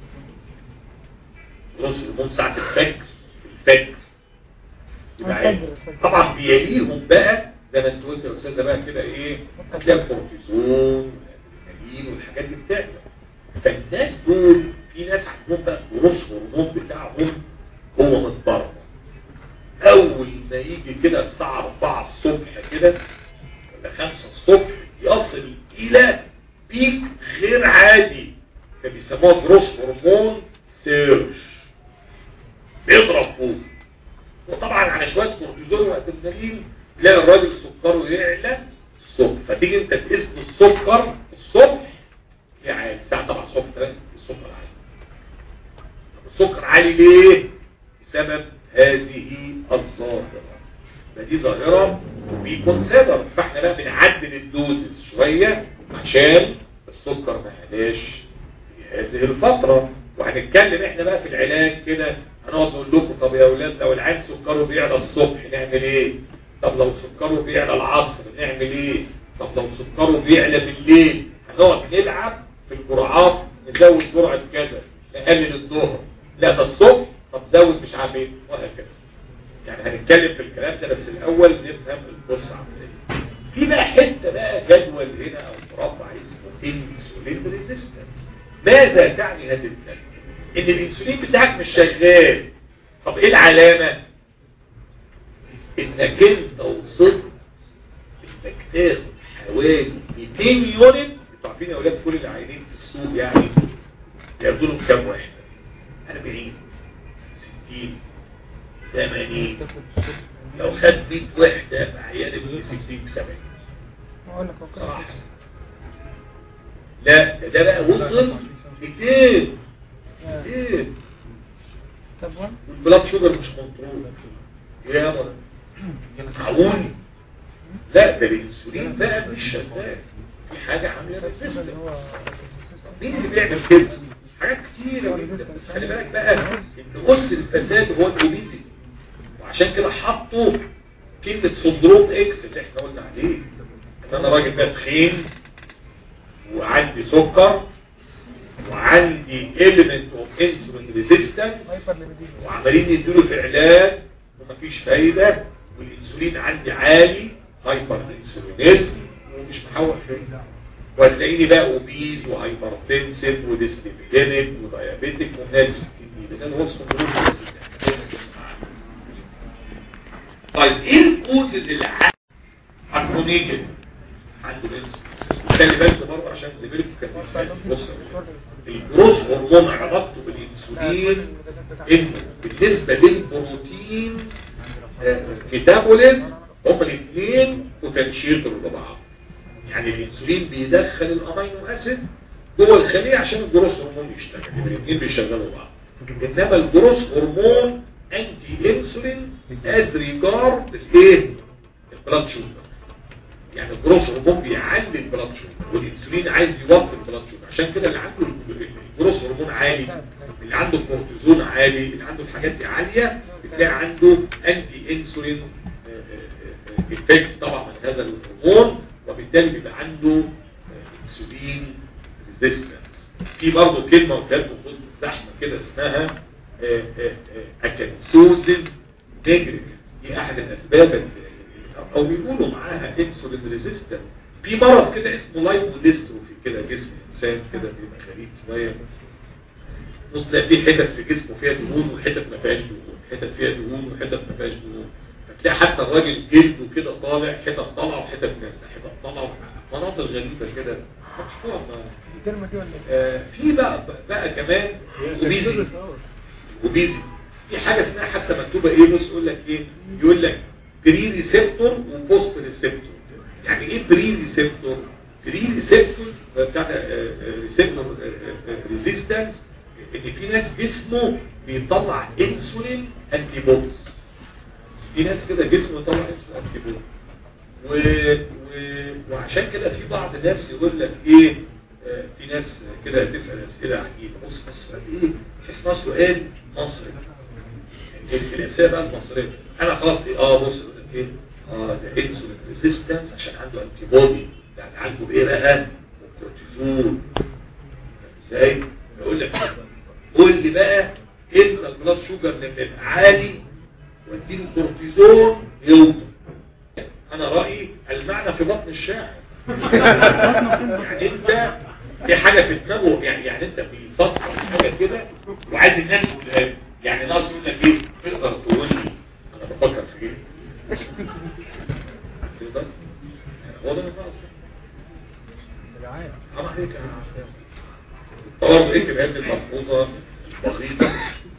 [SPEAKER 1] الجروس هرمون ساعه الفجر الفجر يبقى
[SPEAKER 2] الفجر، الفجر.
[SPEAKER 1] طبعا بيليهم بقى زي ما انت قلت يا استاذه بقى كده ايه هتلاقي الكورتيزون والادرينالين والحاجات دي بتاعتها فالناس دول في ناس عندهم بقى جروس هرمون بتاعهم هو متبرمج اول ما يجي كده الساعه 4 الصبح كده ولا 5 الصبح يصل الى بيك غير عادي فبيسموها جروس هرمون سيرش بيضرب فوق وطبعا على شويه كورتيزون وادرينالين تلاقي الراجل سكره يعلى الصبح فتيجي انت تقيس له السكر الصبح يعني الساعه 7 الصبح ده السكر عالي طب السكر عالي ليه بسبب هذه الظاهره فدي ظاهره بيكونسيدر فاحنا بقى بنعدل الدوزز شويه عشان السكر ما يعلاش في هذه الفتره وهنتكلم احنا بقى في العلاج كده هنقعد نقول لكم طب يا اولاد لو العين سكره بيعلى الصبح نعمل ايه طب لو سكره بيعلى العصر نعمل ايه طب لو سكره بيعلى بالليل هنقعد نلعب في الجرعات نزود جرعه كذا نقلل الظهر لا ده الصبح طب زود مش عارف ايه وهكذا يعني هنتكلم في الكلام ده بس الاول نفهم القصه عامله ايه في بقى حته بقى جدول هنا او مربع اسمه انسولين ريزيستنس ماذا تعني هذه الكلمه ان الانسولين بتاعك مش شغال طب ايه العلامه انك انت وصلت انك تاخد حوالي 200 يونت انتوا عارفين يا اولاد كل العينين في السوق يعني ياخدوا لهم كام واحده 40 60 80 لو خد 100 وحده بعيان ابن 60 70
[SPEAKER 2] اقول لك هو كده
[SPEAKER 1] صراحه لا ده, ده بقى وصل 200 200
[SPEAKER 2] طب وين
[SPEAKER 1] والبلاد شوجر مش كنترول يا مرة عون لا ده الانسولين بقى مش شغال في حاجة عاملة
[SPEAKER 2] اللي
[SPEAKER 1] ريزيستنس
[SPEAKER 2] هو
[SPEAKER 1] مين اللي بيعمل كده حاجات كتيرة جدا بس خلي بالك بقى ان أس الفساد هو الاوبيزي وعشان كده حطوا كلمة سندروم اكس اللي احنا قلنا عليه ان انا راجل بقى تخين وعندي سكر وعندي element of insulin resistance
[SPEAKER 2] هايبر ليبيديميا
[SPEAKER 1] وعمالين يديله في علاج ومفيش فايدة والانسولين عندي عالي هايبر انسولينيزم ومش محول فيه وهتلاقيني بقى اوبيز وهايبرتنسيف وديسليبيدينيك وديابيتيك ونالس كتير ده الوصف طيب ايه الكوزز اللي عنده كرونيكال عنده انسولين خلي بالك برضه عشان زميلكم كان بيسأل. بص الجروث هرمون علاقته بالانسولين انه بالنسبه للبروتين ميتابوليزم هما الاثنين وتنشيط لبعض يعني الانسولين بيدخل الامينو اسيد جوه الخليه عشان الجروث هرمون يشتغل يبقى الاثنين بيشغلوا بعض انما الجروث هرمون انتي انسولين از ريجارد الايه البلاد شوجر يعني الجروث هرمون بيعلي البلاد شوجر والانسولين عايز يوطي البلاد شوجر عشان كده اللي عنده الجروث هرمون عالي اللي عنده الكورتيزون عالي اللي عنده الحاجات دي عاليه بتلاقي عنده انتي انسولين افكت طبعا من هذا الهرمون وبالتالي بيبقى عنده انسولين ريزيستنس في برضه كلمه قلتها لكم في وسط الزحمه كده اسمها اكنسوزز نيجريك دي احد الاسباب اللي- او بيقولوا معاها انسولين ريزيستنت في مرض كده اسمه لايبوديستروفي كده جسم الانسان كده بيبقى غريب شويه بص تلاقي في حتت في جسمه فيها دهون وحتت ما فيهاش دهون حتت فيها دهون وحتت ما فيهاش دهون فتلاقي حتى الراجل جلده كده طالع حتت طالعه وحتت نازله حتت طالعه مناطق غريبه كده مشهوره ما-
[SPEAKER 2] الكلمة دي ولا
[SPEAKER 1] آه، في بقى بقى كمان اوبيزي اوبيزي في حاجه اسمها حتى مكتوبه ايه بص يقول لك ايه يقول لك بري ريسبتور وبوست ريسبتور يعني ايه بري ريسبتور بري ريسبتور بتاع ريسبتور ريزيستنس ان في ناس جسمه بيطلع انسولين انتي بوديز في ناس كده جسمه يطلع انسولين انتي بوديز و... و... وعشان كده في بعض الناس يقول لك ايه آه، في ناس كده تسأل اسئله عجيبه بص بص السؤال ايه تحس انه سؤال مصري يعني الاسئله بقى المصريه انا خلاص ايه اه بص يقول لك ايه اه ده انسولين ريزيستنس عشان عنده انتي بودي يعني عنده بايه بقى كورتيزون ازاي يقول لك قول لي بقى امتى البلاد شوجر لما يبقى عالي واديله كورتيزون يوم انا رايي المعنى في بطن الشاعر يعني انت في حاجه في دماغه يعني يعني انت بيفكر في حاجه كده وعايز الناس تقولها له. يعني ناقص منك ايه تقدر تقول لي انا بفكر في ايه تقدر هو ده الناقص حرام عليك يا عم. طبعا اكتب هذه الملحوظه بسيطه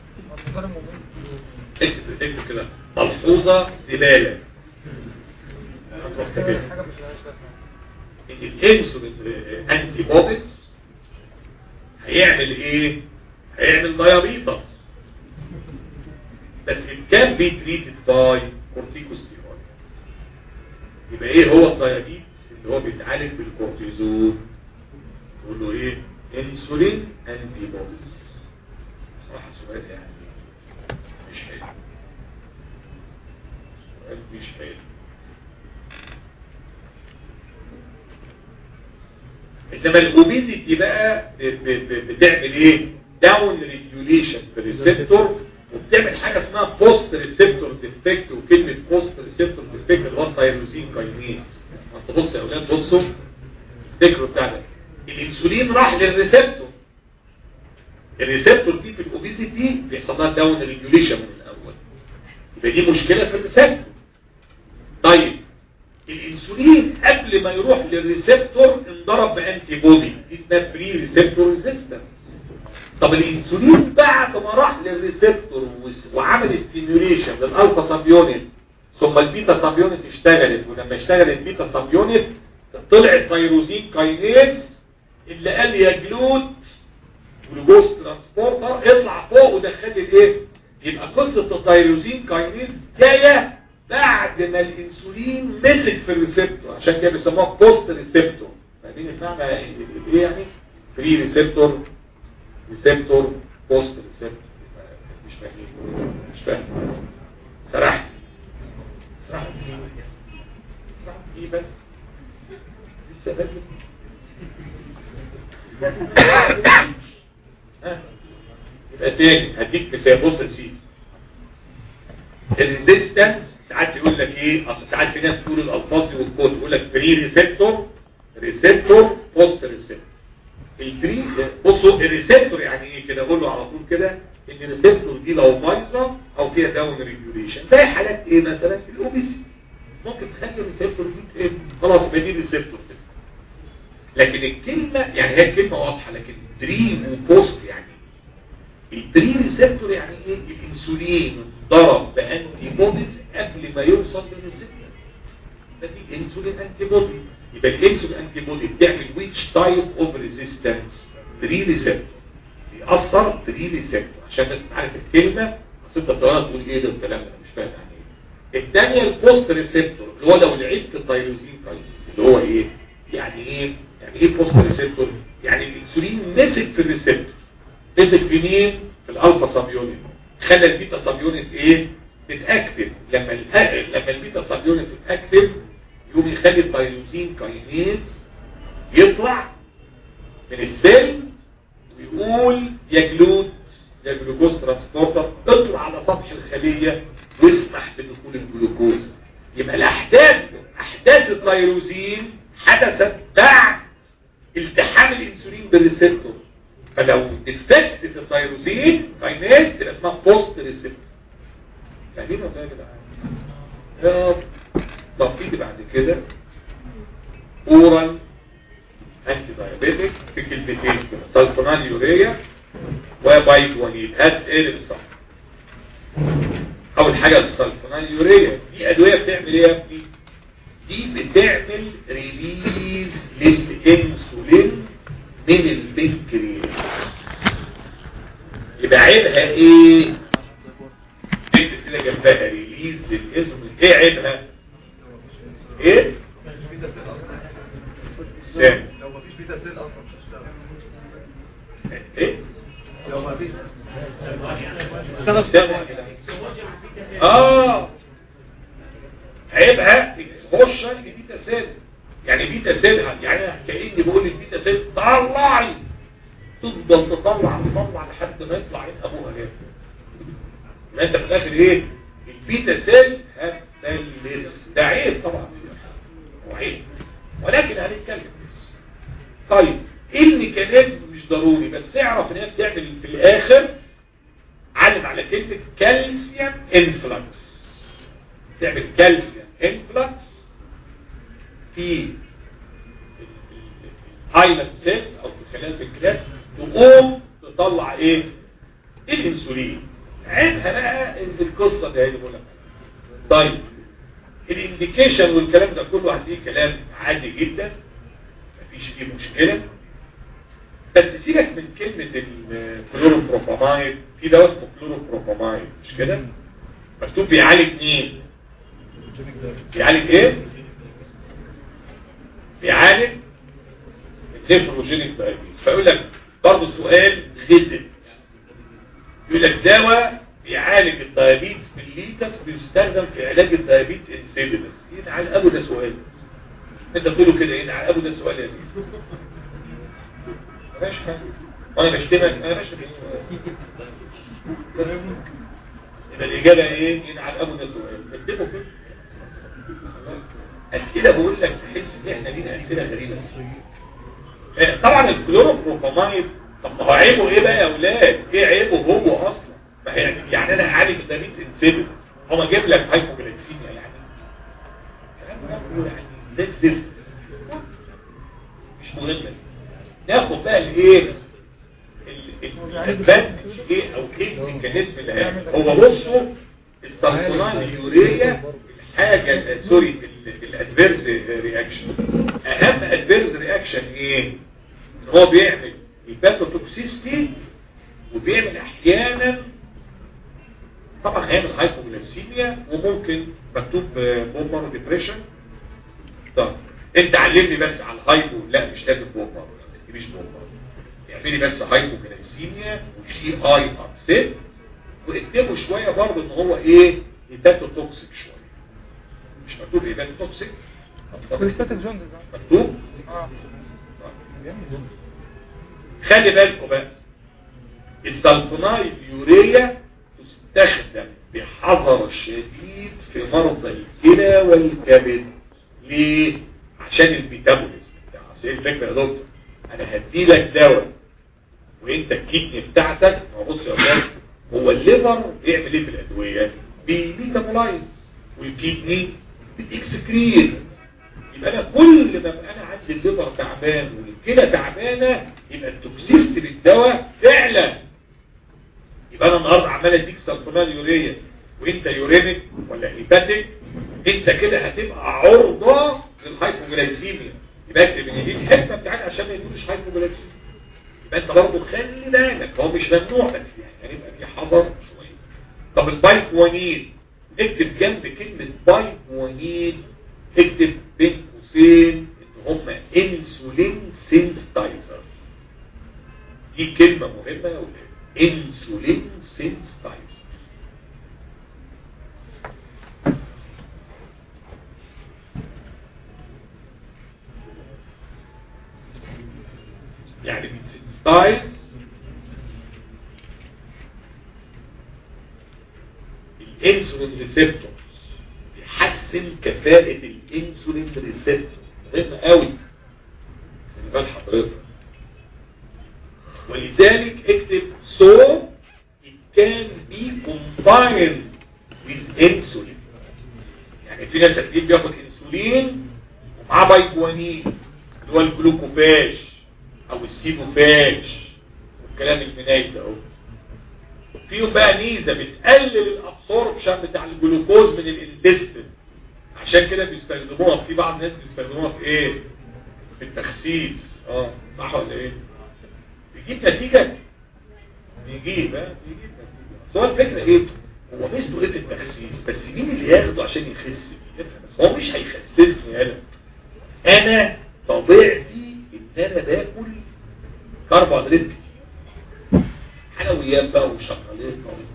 [SPEAKER 1] اكتب اكتب كده ملحوظه زباله هتروح كاتبها. ان الانسولين انتي بوديز هيعمل ايه هيعمل دايابيتس بس ان كان بي تريتد باي كورتيكوستيرويد يبقى ايه هو الدايابيتس اللي هو بيتعالج بالكورتيزون يقول له ايه انسولين انتي بوديز صراحه سؤال يعني مش حلو سؤال مش حلو انما الاوبيزيتي بقى ب- ب- ب- بتعمل ايه داون ريجوليشن في الريسبتور وبتعمل حاجه اسمها بوست ريسبتور ديفكت وكلمه بوست ريسبتور ديفكت اللي هو التيروزين كاينيز انت بص يا اولاد بصوا افتكروا بتاع ده الانسولين راح للريسبتور الريسبتور دي في الاوبيزيتي بيحصل لها داون ريجوليشن من الاول يبقى دي مشكله في الريسبتور طيب الانسولين قبل ما يروح للريسبتور انضرب بانتي بودي دي اسمها بري ريسبتور ريزيستنس طب الانسولين بعد ما راح للريسبتور وس- وعمل ستيميوليشن للالفا سب يونت ثم البيتا سب يونت اشتغلت ولما اشتغلت البيتا سب يونت طلع التيروزين كاينيز اللي قال يا جلوت جلوكوز ترانسبورتر اطلع فوق ودخل لي الايه يبقى قصه التيروزين كاينيز جايه بعد ما الانسولين مسك في الريسبتور عشان كده بيسموها بوست ريسبتور فاهمين المعنى ايه يعني بري ريسبتور ريسبتور بوست ريسبتور مش فاهمين مش فاهم سرحت سرحت في ايه سرحت في ايه بس لسه بدري ها؟ يبقى تاني هديك مثال بص يا سيدي الريزيستنس ساعات يقول لك ايه اصل ساعات في ناس تقول الالفاظ دي والكود يقول لك بري ريسبتور ريسبتور بوست ريسبتور البري بصوا الريسبتور يعني ايه كده اقول له على طول كده ان الريسبتور دي لو بايظه او فيها داون ريجوليشن زي حالات ايه مثلا الاوبيسي ممكن تخلي الريسبتور دي تقل. خلاص ما دي ريسبتور لكن الكلمه يعني هي الكلمه واضحه لكن بري وبوست يعني البري ريسبتور يعني ايه الانسولين ضرب بانتي بوديز قبل ما يوصل للريسبتور فدي انسولين انتي بودي يبقى الانسولين انتي بودي بتعمل ويتش تايب اوف ريزيستنس بري ريسبتور بيأثر بري ريسبتور عشان الناس تعرف الكلمه اصل انت بتقعد تقول ايه ده الكلام ده أنا مش فاهم يعني ايه الثانيه البوست ريسبتور اللي هو لو لعبت التيروزين كاينيز اللي هو ايه يعني ايه يعني ايه بوست ريسبتور يعني الانسولين مسك في الريسبتور مسك في مين في الالفا سب يونت خلى البيتا سب يونت ايه تتاكتف لما ال لما البيتا سب يونت تتاكتف يقوم يخلي التيروزين كاينيز يطلع من السيل ويقول يا جلود يا جلوكوز ترانسبورتر اطلع على سطح الخليه واسمح بدخول الجلوكوز يبقى الاحداث احداث التيروزين حدثت بعد التحام الانسولين بالريسبتور فلو ديفكت في التيروزين كاينيز تبقى اسمها بوست ريسبتور فاهمين ولا يا جدعان يا رب طب تيجي بعد كده اورال انتي دايابيتك في كلمتين كده سلفونال يوريا وبايت وليد هات ايه بالصح اول حاجه السلفونال يوريا دي ادويه بتعمل ايه يا ابني دي بتعمل ريليز للانسولين من البنكرياس يبقى عيبها ايه اكتب كده جنبها ريليز للانسولين ايه عيبها ايه سام
[SPEAKER 3] لو مفيش بيتا سيل اصلا مش هشتغل
[SPEAKER 1] ايه
[SPEAKER 3] لو مفيش
[SPEAKER 1] سام يا جدعان. اه عيبها اكسبوشن لبيتا سيل يعني بيتا سيل يعني كأني بقول البيتا سيل طلعي تفضل تطلع تطلع لحد ما يطلع عين ابوها جاي ما انت في الاخر ايه البيتا سيل هتفلس ده عيب طبعا هو عيب ولكن هنتكلم بس طيب ايه الميكانيزم مش ضروري بس اعرف ان هي بتعمل في الاخر علم على كلمة كالسيوم انفلكس تعمل كالسيوم انفلكس في الهايلاند سيلز او في خلال الكلاس تقوم تطلع ايه الانسولين عيبها بقى ان القصه دي اللي بقول لك طيب الانديكيشن والكلام ده كله هتلاقيه كلام عادي جدا مفيش فيه مشكله بس سيبك من كلمة الكلوروبروفامايد في دواء اسمه كلوروبروفامايد مش كده مكتوب بيعالج مين بيعالج ايه بيعالج النيفروجينيك دايابيتس فيقول لك برضه السؤال غدت يقول لك دواء بيعالج الدايابيتس بالليتس بيستخدم في علاج الدايابيتس انسيدنس ايه على ابو ده سؤال انت تقوله كده ايه على ابو ده سؤال يا بيه ماشي وانا بشتمك انا بشتم يبقى الاجابه ايه ينعل ابو ده سؤال اكتبه كده اسئله بقول لك تحس ان احنا لينا اسئله غريبه آه، طبعا الكلوروبروفامايد طب ما هو عيبه ايه بقى يا اولاد ايه عيبه هو اصلا ما هي يعني, يعني انا هعالج الدايبيت انسيبل هو ما جايب لك هايبوجلايسيميا يعني كلام ده يعني ده الزفت مش مهم ناخد بقى الايه الادفانتج ايه او ايه الميكانيزم اللي هيعمل هو بصوا السلطنان يوريا الحاجه سوري الادفيرس رياكشن اهم ادفيرس رياكشن ايه ان هو بيعمل الباثوتوكسيستي وبيعمل احيانا طبعا هيعمل هايبوغلاسيميا وممكن مكتوب بومر ديبريشن طب انت علمني بس على الهايبو لا مش لازم بومر مش بومر اعملي بس هايبوغلاسيميا وشي اي ابسيت واكتبوا شويه برضه ان هو ايه هيباتو توكسيك شويه مش مكتوب هيباتو توكسيك
[SPEAKER 2] كوليستاتيك جوندس
[SPEAKER 1] مكتوب
[SPEAKER 2] اه
[SPEAKER 1] خلي بالكم بقى السلفونايد يوريا تستخدم بحذر شديد في مرضى الكلى والكبد ليه؟ عشان الميتابوليزم بتاع اصل إيه الفكره يا دكتور انا هدي لك دواء وانت الكدني بتاعتك ما هو بص يا استاذ هو الليفر بيعمل ايه في الادويه بيميتابولايز والكدني بتكسكريت يبقى انا كل ما ابقى انا عندي الليفر تعبان والكلى تعبانه يبقى التوكسيستي للدواء فعلا يبقى انا النهارده عمال اديك سلفونال يوريا وانت يورينيك ولا هيباتيك انت كده هتبقى عرضه للهايبوجلايسيميا يبقى اكتب ان دي الحكمه بتاعتي عشان ما يجيلوش هايبوجلايسيميا يبقى انت برضه خلي بالك هو مش ممنوع بس يعني هيبقى في حذر شويه طب البايكوانين اكتب جنب كلمه بايكوانين اكتب بين قوسين ان هم انسولين سينستايزر دي كلمه مهمه يا ولاد انسولين سينستايزر يعني بتسنستايز الانسولين ريسبتورز يحسن كفاءة الانسولين ريسبتور مهم قوي خلي بال حضرتك ولذلك اكتب so it can be combined with insulin يعني في ناس كتير بياخد انسولين ومعاه بايجوانين اللي هو الجلوكوفاج او السيبوفاج والكلام المنايل ده اهو فيهم بقى ميزه بتقلل الابسوربشن بتاع الجلوكوز من الاندستين عشان كده بيستخدموها في بعض الناس بيستخدموها في ايه في التخسيس اه صح ولا ايه بيجيب نتيجه بيجيب ها بيجيب نتيجه بس هو الفكره ايه هو ميزته ايه في التخسيس بس مين اللي ياخده عشان يخس بيه افهم بس هو مش هيخسسني انا انا طبيعتي ان انا باكل كربوهيدرات كتير حلويات بقى وشوكولاته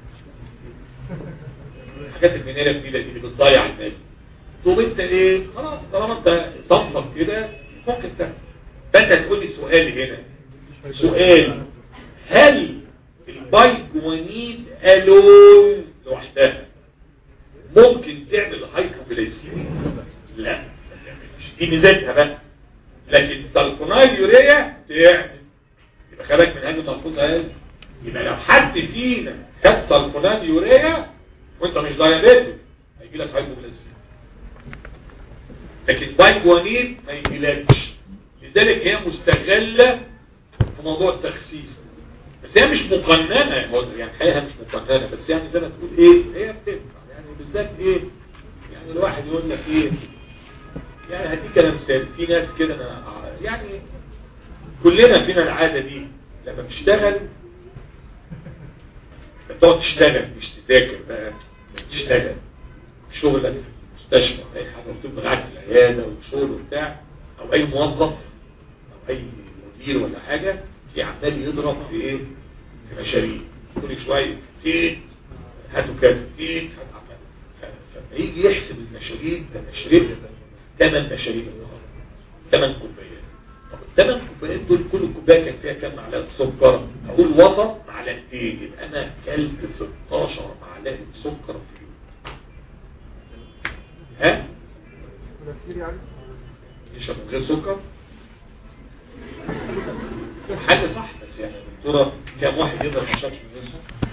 [SPEAKER 1] الحاجات المنيره الجديده دي اللي بتضيع الناس تقوم انت ايه خلاص طالما انت صنفك كده ممكن تعمل فانت تقول لي سؤال هنا سؤال هل البايجوانين الون لوحدها ممكن تعمل هايبوجلايسيميا لا ما تعملش دي ميزتها بقى لكن سلفونايل يوريا تعمل يبقى خلك من هذه الملحوظه هذه يبقى لو حد فينا خد سلفونايل يوريا وانت مش دايابيتك هيجي لك هايبوجلايسيميا لكن بايجوانين ما يجيلكش لذلك هي مستغله في موضوع التخسيس بس هي مش مقننه هو يعني الحقيقه مش مقننه بس يعني زي ما تقول ايه هي بتنفع يعني بالذات ايه يعني الواحد يقول لك ايه يعني هديك انا مثال في ناس كده انا يعني كلنا فينا العاده دي لما بتشتغل بتقعد تشتغل مش تذاكر بقى تشتغل شغلك في المستشفى اي حاجه وتبقى قاعد في العياده وشغل وبتاع او اي موظف او اي مدير ولا حاجه في عمال يضرب في ايه في مشاريع كل شويه تيت هاتوا كذا تيت هاتوا عمال فلما يجي يحسب المشاريع ده انا شربت ثمان مشاريع النهارده ثمان كوبايات طب الثمان كوبايات دول كل كوبايه كان فيها كام معلقه سكر اقول وسط معلقتين يبقى انا اكلت 16 معلقه سكر في اليوم ها يشرب من غير سكر حاجة صح بس يعني دكتورة كام واحد يقدر ما يشربش من غير سكر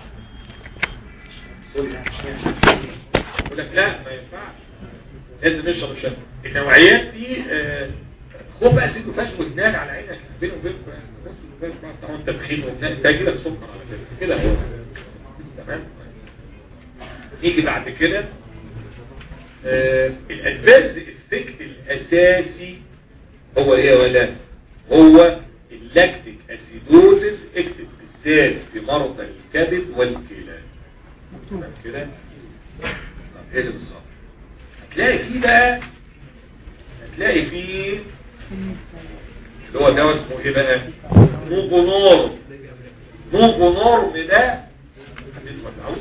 [SPEAKER 1] يقول لك لا ما ينفعش لازم يشرب الشاي النوعيات دي آه، خد بقى سيدو فاش ودنان على عينك بينه وبينك يعني طبعا انت تخين ودنان انت هيجيلك سكر على كده كده هو تمام نيجي بعد كده آه، الادفانس افكت الاساسي هو ايه ولا هو اللاكتيك اسيدوزس اكتب بالذات في مرضى الكبد والكلى تمام كده طب ايه اللي بالظبط هتلاقي فيه بقى هتلاقي فيه اللي هو دواء اسمه ايه بقى موجونور موجونور ده حبيت ولا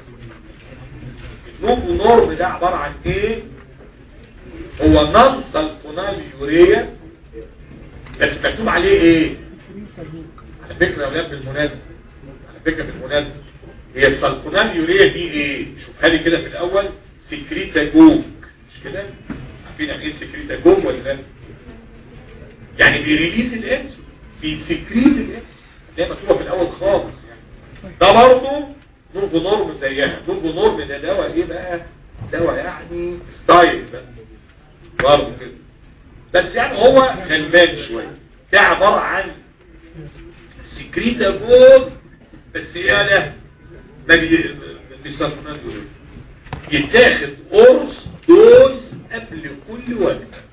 [SPEAKER 1] النوبو نورم ده عبارة عن ايه هو نون سلفونال يوريا بس مكتوب عليه ايه على فكرة يا ولاد بالمناسبة على فكرة بالمناسبة هي السلفونال يوريا دي ايه شوفها لي كده في الاول سكريتاجوج مش كده عارفين يعني ايه سكريتاجوج ولا لا يعني بيريليز الانسولين بيسكريت الانسولين ده مكتوبه في الاول خالص يعني ده برضه نوربو نورم زيها نوربو نورم ده دواء ايه بقى دواء يعني ستايل بقى برضه كده بس يعني هو غلبان شويه ده عباره عن سكريتاجوج بس ايه ده ما بي- بيسمونها دول يتاخد قرص دوز قبل كل وقت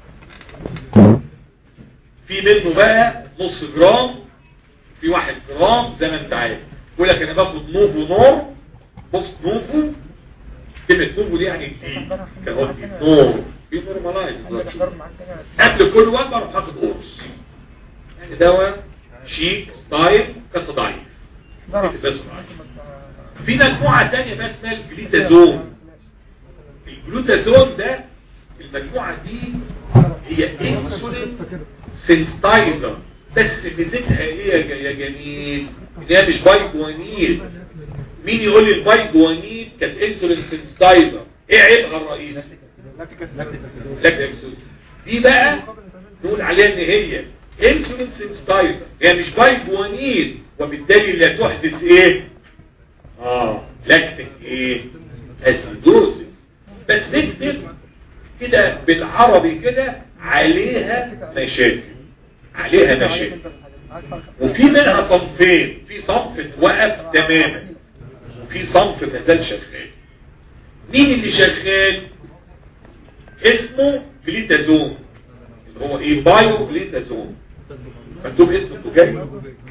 [SPEAKER 1] في منه بقى نص جرام في واحد جرام زي ما انت عارف يقول لك انا باخد نوفو نور بص نوفو كلمة نوفو دي يعني جديد كهو جديد نور في نورمالايز قبل كل وقت اروح اخد قرص يعني دواء شيك ستايل بس ضعيف بس ضعيف في مجموعة تانية بقى اسمها الجليتازون الجلوتازون ده المجموعة دي هي انسولين سنستايزر بس ميزتها ايه يا ج- يا جميل ان هي مش بايجوانيل مين يقول لي البايجوانيل كانت انسولين سنستايزر ايه عيبها الرئيسي لاكتيكسون دي بقى نقول عليها ان هي انسولين سنستايزر هي مش بايجوانيل وبالتالي لا تحدث ايه اه لاكتيك ايه اسيدوزيس بس نكتب كده بالعربي كده عليها مشاكل عليها مشاكل وفي منها صنفين في صنف وقف تماما وفي صنف ما زال شغال مين اللي شغال اسمه جليتازون اللي هو ايه بايو جليتازون مكتوب اسمه تجاري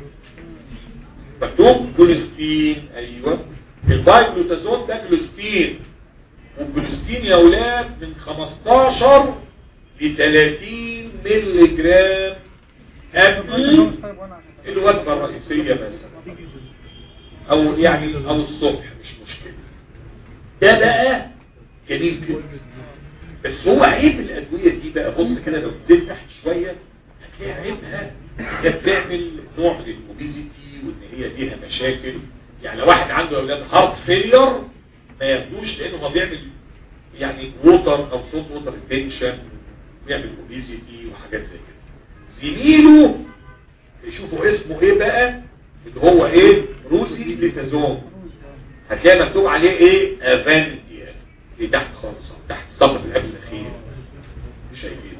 [SPEAKER 1] مكتوب جلوستين ايوه البايجلوتازون ده جلوستين والجلوستين يا اولاد من 15 ل 30 مللي جرام قبل الوجبه الرئيسيه مثلا او يعني او الصبح مش مشكله ده بقى جميل جدا بس هو عيب الادويه دي بقى بص كده لو نزلت تحت شويه هتلاقي عيبها هي بتعمل نوع من الاوبيزيتي وان هي ليها مشاكل يعني لو واحد عنده اولاد هارت فيلير ما ياخدوش لانه هو بيعمل يعني ووتر او صوت ووتر ريتنشن بيعمل اوبيزيتي وحاجات زي كده زميله يشوفوا اسمه ايه بقى اللي هو ايه روسي ليتازون هتلاقي مكتوب عليه ايه افانتيا اللي تحت خالص أهو، تحت السطر اللي قبل الاخير مش شايفين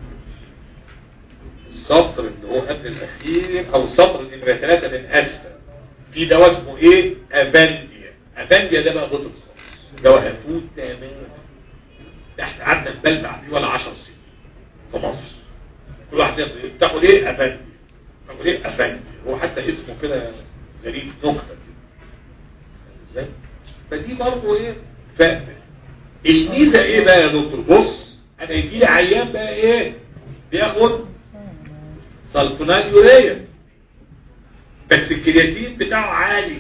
[SPEAKER 1] السطر اللي هو قبل الاخير او السطر نمره ثلاثة من اسفل في دواء اسمه ايه افانديا افانديا ده بقى بطل خالص دواء هفوت تماما ده احنا قعدنا نبلبع فيه ولا 10 سنين في مصر كل واحد ياخد- تاخد ايه افانديا تاخد ايه افانديا هو حتى اسمه كده غريب نكته كده ازاي فدي برضه ايه فاهم الميزه ايه بقى يا دكتور بص انا يجي لي عيان بقى ايه بياخد سلفونال يوريا بس الكرياتين بتاعه عالي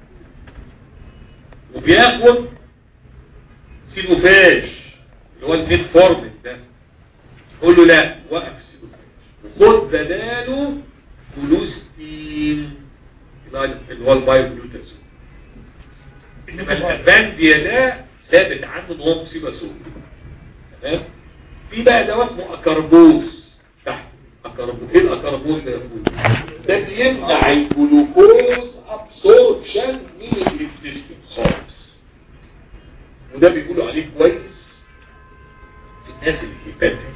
[SPEAKER 1] وبياخد سينوفاج اللي هو الميد فورمين ده قول له لا وقف السينوفاج وخد بداله كلوستين اللي هو البايوجلوتازون انما الافانديا ده ثابت عنه ان هو مصيبه سوداء تمام في بقى دواء اسمه اكربوز تحت اكربوز ايه الاكربوز ده يا اخويا ده بيمنع الجلوكوز ابسوربشن من الانتستين خالص وده بيقولوا عليه كويس في الناس اللي هيباتيك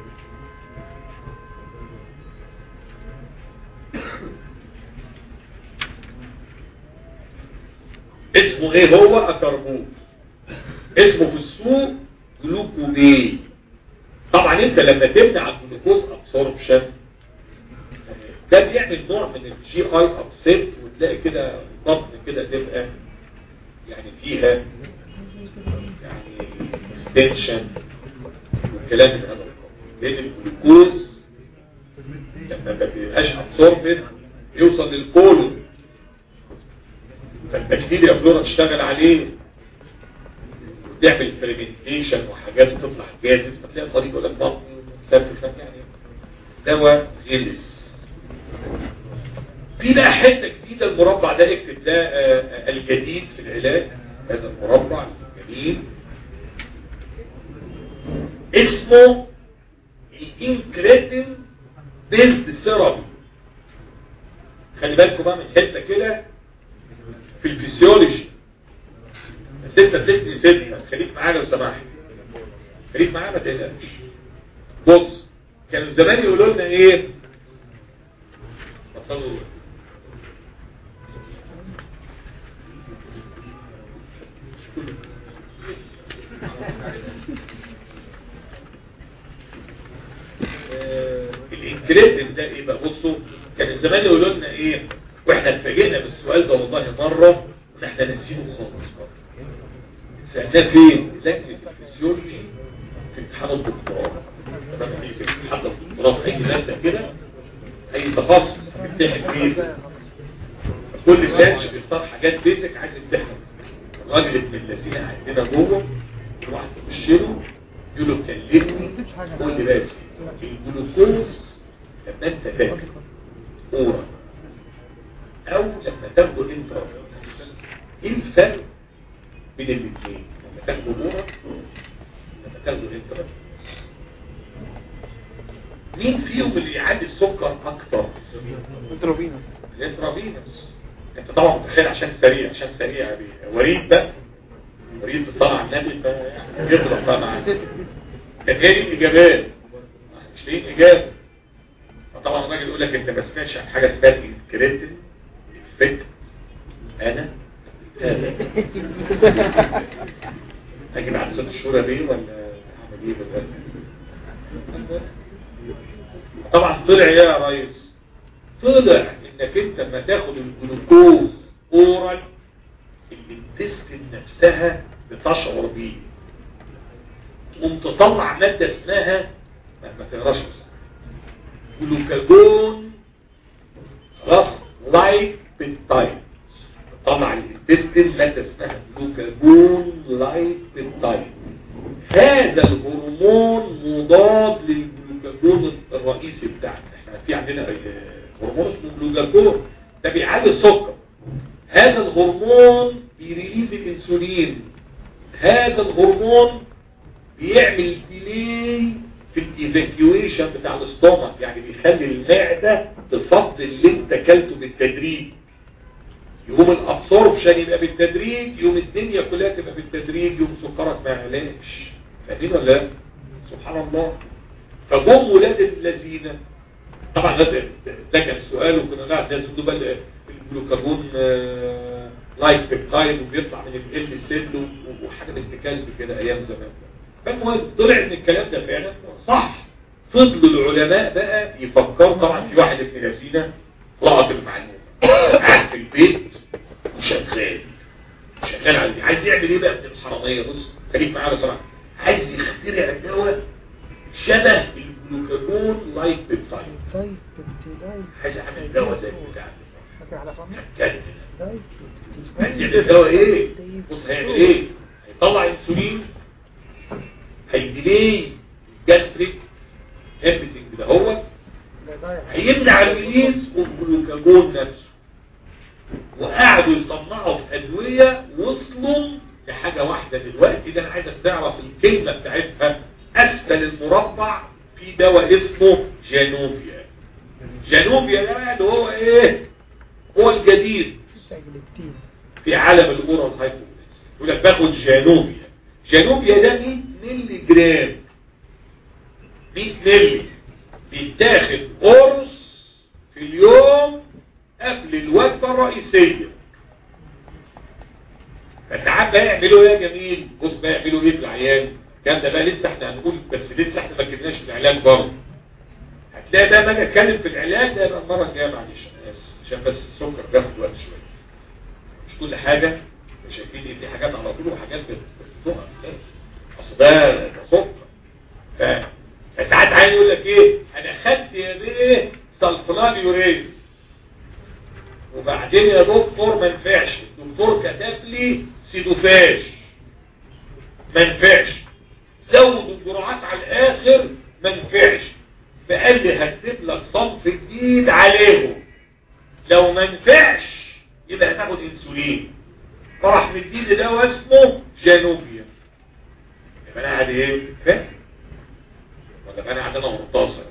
[SPEAKER 1] اسمه ايه هو اكربوز اسمه في السوق جلوكومين طبعا انت لما تمنع الجلوكوز ابسوربشن ده بيعمل نوع من الجي اي ابسيت وتلاقي كده البطن كده تبقى يعني فيها يعني ستنشن والكلام من هذا القبيل لان الجلوكوز لما ما بيبقاش ابسوربت يوصل للكولون فالبكتيريا فلورا تشتغل عليه وتعمل فريمنتيشن وحاجات وتطلع جاهز فتلاقي الطريق يقول لك بطني وتلف يعني دواء غلس في بقى حته جديده المربع ده اكتب ده آه، آه، الجديد في العلاج هذا المربع الجديد اسمه الانكريتين بيزد سيرابي خلي بالكم بقى من حته كده في الفسيولوجي ستة تلتني ستة خليك معانا لو سمحت خليك معانا ما تقلقش بص كانوا زمان يقولوا لنا ايه بطلوا آه، الانكريتين ده ايه بقى بصوا كان زمان يقولوا لنا ايه واحنا اتفاجئنا بالسؤال ده والله مره ونحن ناسينه خالص بره سألناه فين؟ لجنة الفسيولوجي في امتحان الدكتوراه مثلا في امتحان الدكتوراه في اي ماده كده اي تخصص بيمتحن فيه كل باتش بيختار حاجات بيزك عايز يمتحن الراجل ابن الذين عندنا جوه يروح يخش له يقول له كلمني قول لي بس الجلوكوز لما انت تاكل اورا او لما تاخده انترافينوس ايه الفرق بين الاثنين لما تاخده اورا لما تاخده انترافينوس مين فيهم اللي يعلي السكر اكتر
[SPEAKER 2] انتروفينا
[SPEAKER 1] الانترافينوس انت طبعا متخيل عشان سريع عشان سريع دي وريد بقى وريد بصنع النبي يعني يضرب بقى معاه كان هي دي الاجابات مش لاقيين اجابه فطبعا الراجل يقول لك انت ما سمعتش عن حاجه اسمها الكريتين افكت انا اجي بعد ست شهور دي ولا اعمل ايه دلوقتي طبعا طلع ايه يا ريس طلع انك انت لما تاخد الجلوكوز اورال الانتستين نفسها بتشعر بيه تقوم تطلع مادة اسمها ما ما تقراش بس. جلوكاجون خلاص لايك بيبتايد طلع الانتستين مادة اسمها جلوكاجون لايك بيبتايد هذا الهرمون مضاد للجلوكاجون الرئيسي بتاعنا احنا في عندنا آه، هرمون اسمه جلوكاجون ده بيعالج السكر هذا الهرمون بيريليز الانسولين هذا الهرمون بيعمل ديلي في الايفاكيويشن بتاع الاستومك يعني بيخلي المعده تفضي اللي انت اكلته بالتدريج يقوم الابسوربشن يبقى بالتدريج يوم الدنيا كلها تبقى بالتدريج يوم سكرك ما يعلاش فاهمين ولا لا؟ سبحان الله فجم ولاد الذين طبعا ده, ده كان سؤال وكنا نعرف ناس يقولوا بقى الجلوكاجون آه، لايك بيبتايد وبيطلع من ال سيل و- وحاجه بنت كلب كده ايام زمان فالمهم طلع ان الكلام ده فعلا صح فضلوا العلماء بقى يفكروا طبعا في واحد ابن لذينه لقط المعلومه قاعد في البيت وشغال شغال على عايز يعمل ايه بقى ابن الحراميه بص خليك معايا بصراحه عايز يخترع دواء شبه الجلوكاجون لايك بيبتايد
[SPEAKER 2] طيب ابتدائي
[SPEAKER 1] عايز اعمل دواء زي بتاع
[SPEAKER 2] فاكر على فهم
[SPEAKER 1] هتكلم
[SPEAKER 2] طيب
[SPEAKER 1] عايز يعمل دواء ايه بص هيعمل ايه هيطلع انسولين هيديلي جاستريك everything ده هو
[SPEAKER 2] ده ضايع
[SPEAKER 1] هيمنع الريليز والجلوكاجون نفسه وقعدوا يصنعوا في ادويه وصلوا لحاجه واحده دلوقتي ده انا عايزك تعرف الكلمه بتاعتها اسفل المربع في دواء اسمه جانوفيا جانوفيا ده بقى اللي هو ايه هو الجديد
[SPEAKER 2] سجلتين
[SPEAKER 1] في عالم الاورال هايبوكليس يقول لك باخد جانوفيا جانوفيا ده 100 مللي جرام 100 مللي بيتاخد قرص في اليوم قبل الوجبه الرئيسيه فساعات بقى يعملوا ايه يا جميل بص بقى يعملوا ايه في العيان الكلام ده بقى لسه احنا هنقول بس لسه احنا ما كناش في العلاج برضه هتلاقي بقى ما اجي اتكلم في العلاج ده يبقى المره الجايه معلش انا اسف عشان بس السكر بياخد وقت شويه مش كل حاجة شايفين إيه؟ في حاجات على طول وحاجات بتقع اصل ده ده سكر ف- فساعات عايز يقول لك ايه انا خدت يا بيه سلفونال يوريز وبعدين يا دكتور ما نفعش الدكتور كتب لي سيدوفاش ما نفعش زود الجرعات على الاخر ما نفعش فقال لي هكتب لك صنف جديد عليهم لو ما نفعش يبقى هتاخد انسولين فراح مديني دواء اسمه جانوبيا يبقى انا قاعد ايه فاهم ولا انا قاعد انا مرتصر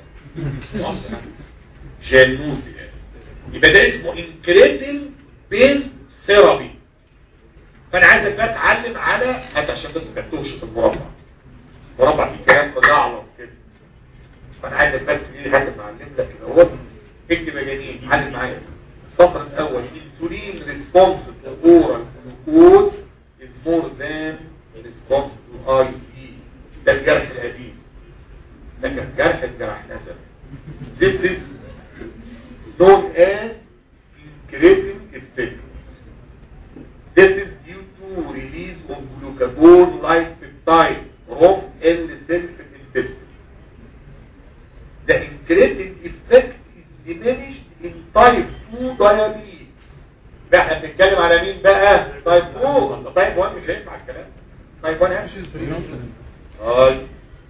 [SPEAKER 1] جانوبيا يبقى ده اسمه انكريتين بيز ثيرابي فانا عايزك بقى اتعلم على هات عشان بس ما تتوهش في المربع المربع فيه كلام مجعلص كده فانا عايزك بس ايه هات معلم لك كده اهو اكتب يا جميل حل معايا السطر الاول insulin response to oral glucose is more than response to IV ده الجرح القديم ده كان جرح الجرحناه زمان This is known as incretin effect. This is due to release of glucagon-like peptide from L-self-intestine. The incretin effect is diminished in type 2 diabetes. بقى احنا بنتكلم على مين بقى؟ تايب 2 اصل تايب 1 مش هينفع الكلام. تايب 1 همشي طيب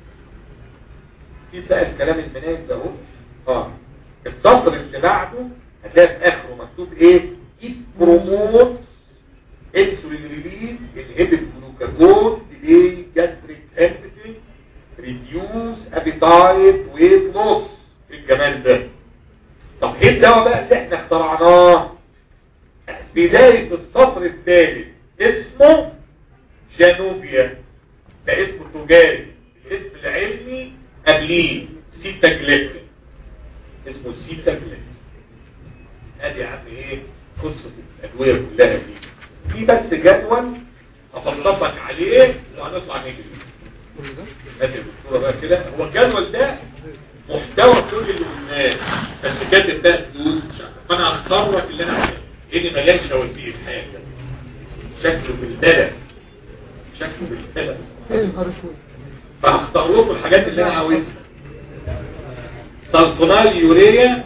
[SPEAKER 1] في بقى الكلام المناهج ده اهو اه السطر اللي بعده هتلاقي في اخره مكتوب ايه؟ it promotes insulin release inhibit glucagon delay gastric emptying reduce appetite weight loss إيه الجمال ده طب ايه الدواء بقى اللي احنا اخترعناه بداية السطر الثالث اسمه جانوبيا ده اسمه تجاري الاسم العلمي قبليه سيتا جليبتين اسمه سيتا جليبتين ادي يا عم ايه قصة الادوية كلها دي في بس جدول افصصك عليه وهنطلع نجري ادي الدكتوره بقى كده هو الجدول ده محتوى كل اللي قلناه بس كاتب ده فلوس فانا هختار لك اللي انا عايزه لاني مليان شوازير حاجه شكله بالبلد شكله بالبلد فهختار لكم الحاجات اللي انا عاوزها سلطنال يوريا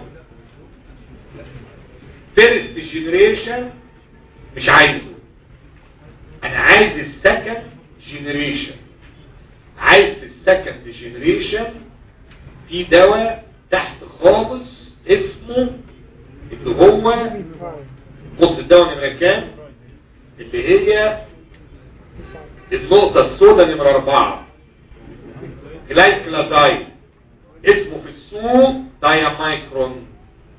[SPEAKER 1] فيرست جنريشن مش عايزه انا عايز السكند جنريشن عايز في السكند جنريشن في دواء تحت خالص اسمه اللي هو بص الدواء نمرة كام اللي هي النقطة السوداء نمرة أربعة جلايكلازايد اسمه في السوق دايامايكرون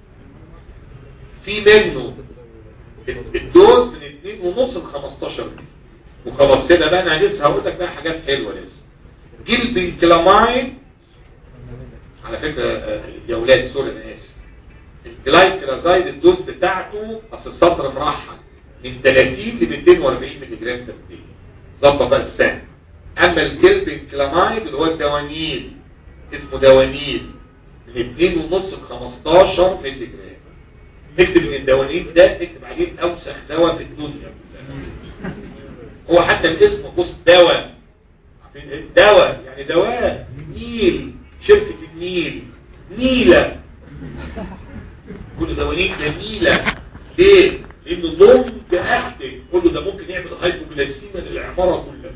[SPEAKER 1] في منه الدوز من 2 ونص ل 15 وخلاص كده بقى انا لسه هقول لك بقى حاجات حلوه لسه جلبنكلامايد على فكره آه، يا اولاد سوري انا اسف الجلايكلازايد الدوز بتاعته اصل السطر مرحل من 30 ل 240 مللي جرام ترتيب ظبط بقى السهم اما الجلبنكلامايد اللي هو الدوانيل اسمه دوانيل من 2 ونص ل 15 مللي جرام اكتب ان الدوانيل ده اكتب عليه اوسخ دواء في الدنيا هو حتى الاسم بص دواء عارفين إيه؟ دواء يعني دواء نيل شركة النيل نيلة كل دوانيل جميلة ليه؟ لانه لونج اكتف كله ده ممكن يعمل هايبوجلايسيميا للعمارة كلها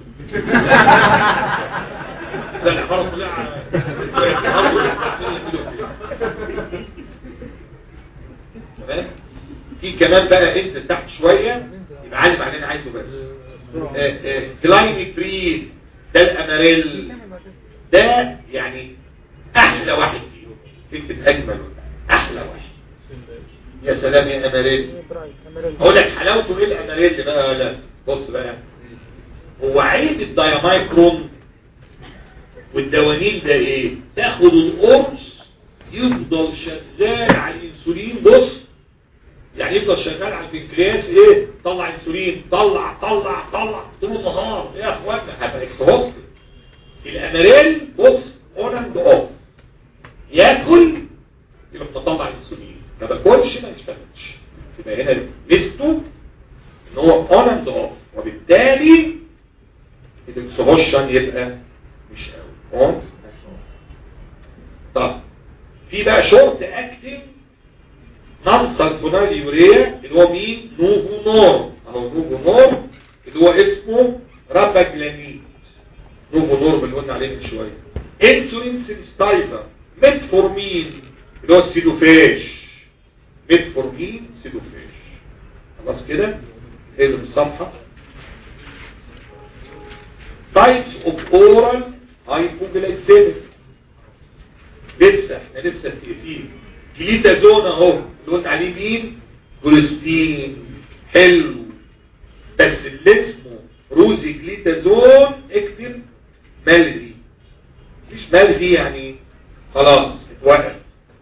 [SPEAKER 1] ده العمارة كلها تمام في كمان بقى انزل تحت شوية يبقى علم علينا عايزه بس كلايمي فري ده الاماريل ده يعني احلى واحد فيهم اكتب اجمل واحد. احلى واحد يا سلام يا اماريل اقول لك حلاوته ايه الاماريل بقى ولا بص بقى هو عيب الدايامايكرون والدوانين ده ايه تاخد القرص يفضل شغال على الانسولين بص يعني يفضل شغال على البنكرياس ايه طلع انسولين طلع طلع طلع طول النهار يا اخوانا هبقى اكسهوست الاماريل بص اون اند اوف ياكل يبقى تطلع انسولين ما باكلش ما يشتغلش يبقى هنا ميزته ان هو اون اند اوف وبالتالي الاكسهوشن يبقى مش قوي اون طب في بقى شورت اكتنج نون سلفونال يوريا اللي هو مين نوفو نور اهو نوفو نور اللي هو اسمه راباجلانيد نوفو نور اللي قلنا عليه من شويه انسولين سينستايزر ميتفورمين اللي هو السيلوفاش ميتفورمين جليتازون اهو اللي قلت عليه مين جولستين حلو بس اللي اسمه روزي جليتازون اكتب ملغي مش ملغي يعني خلاص اتوقف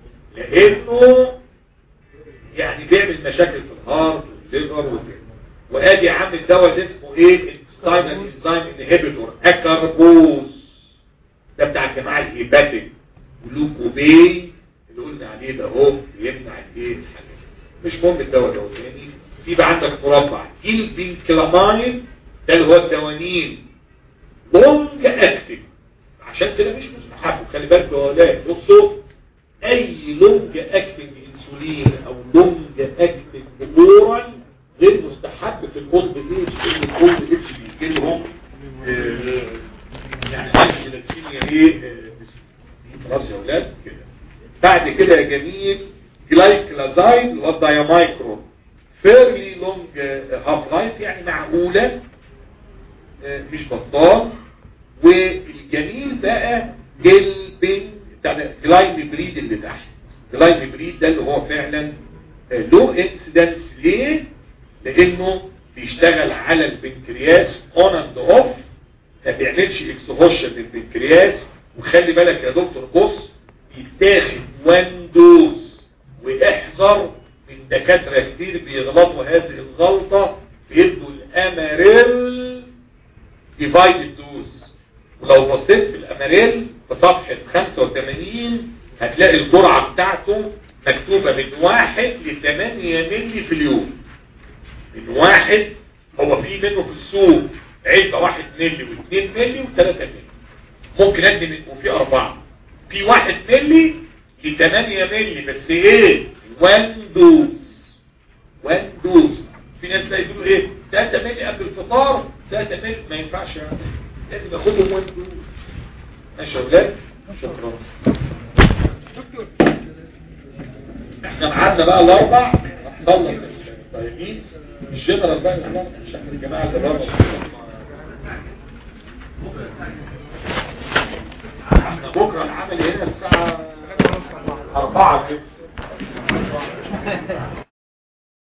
[SPEAKER 1] لانه يعني بيعمل مشاكل في الهارت والليفر وكده وادي يا عم الدواء اللي اسمه ايه انستاينال انزيم انهبيتور اكاربوز ده بتاع الجماعه الهيباتيك جلوكوبي اللي قلنا عليه ده اهو بيمنع الايه الحاجات مش مهم الدواء ده تاني في بقى عندك مربع البنكلامين ده اللي هو الدوانين لونج اكتف عشان كده مش مستحب خلي بالك يا ولاد بصوا اي لونج اكتنج انسولين او لونج اكتنج اورال غير مستحب في الاولد ايج لان الاولد ايج بيجي لهم آه، يعني هايبوغلايكيميا ايه آه، خلاص يا اولاد كده بعد كده يا جميل جلايكلازايد اللي هو الدايامايكرو فيرلي لونج هاف لايف يعني معقوله آه، مش بطال والجميل بقى جلبن بتاع ده جلايم بريد اللي تحت جلايم بريد ده اللي هو فعلا لو انسيدنس ليه لانه بيشتغل على البنكرياس اون اند اوف ما بيعملش اكسهوشن للبنكرياس وخلي بالك يا دكتور بص يتاخد وان دوز واحذر من دكاتره كتير بيغلطوا هذه الغلطه بيدوا الاماريل ديفايدد دوز ولو بصيت في الاماريل في صفحة 85 هتلاقي الجرعة بتاعته مكتوبة من واحد لثمانية ملي في اليوم من واحد هو في منه في السوق علبة واحد ملي واثنين ملي وثلاثة ملي ممكن ادي من وفي اربعة في واحد ملي لثمانية ملي بس ايه وان دوز وان دوز في ناس بقى يقولوا ايه 3 ملي قبل الفطار 3 ملي ما ينفعش يعني لازم اخدهم وان دوز ماشي يا ولاد شكرا احنا معادنا بقى الاربع نخلص الطيبين الجنرال بقى اللي مش احنا الجماعه اللي بره احنا بكره العمل هنا الساعه 4 كده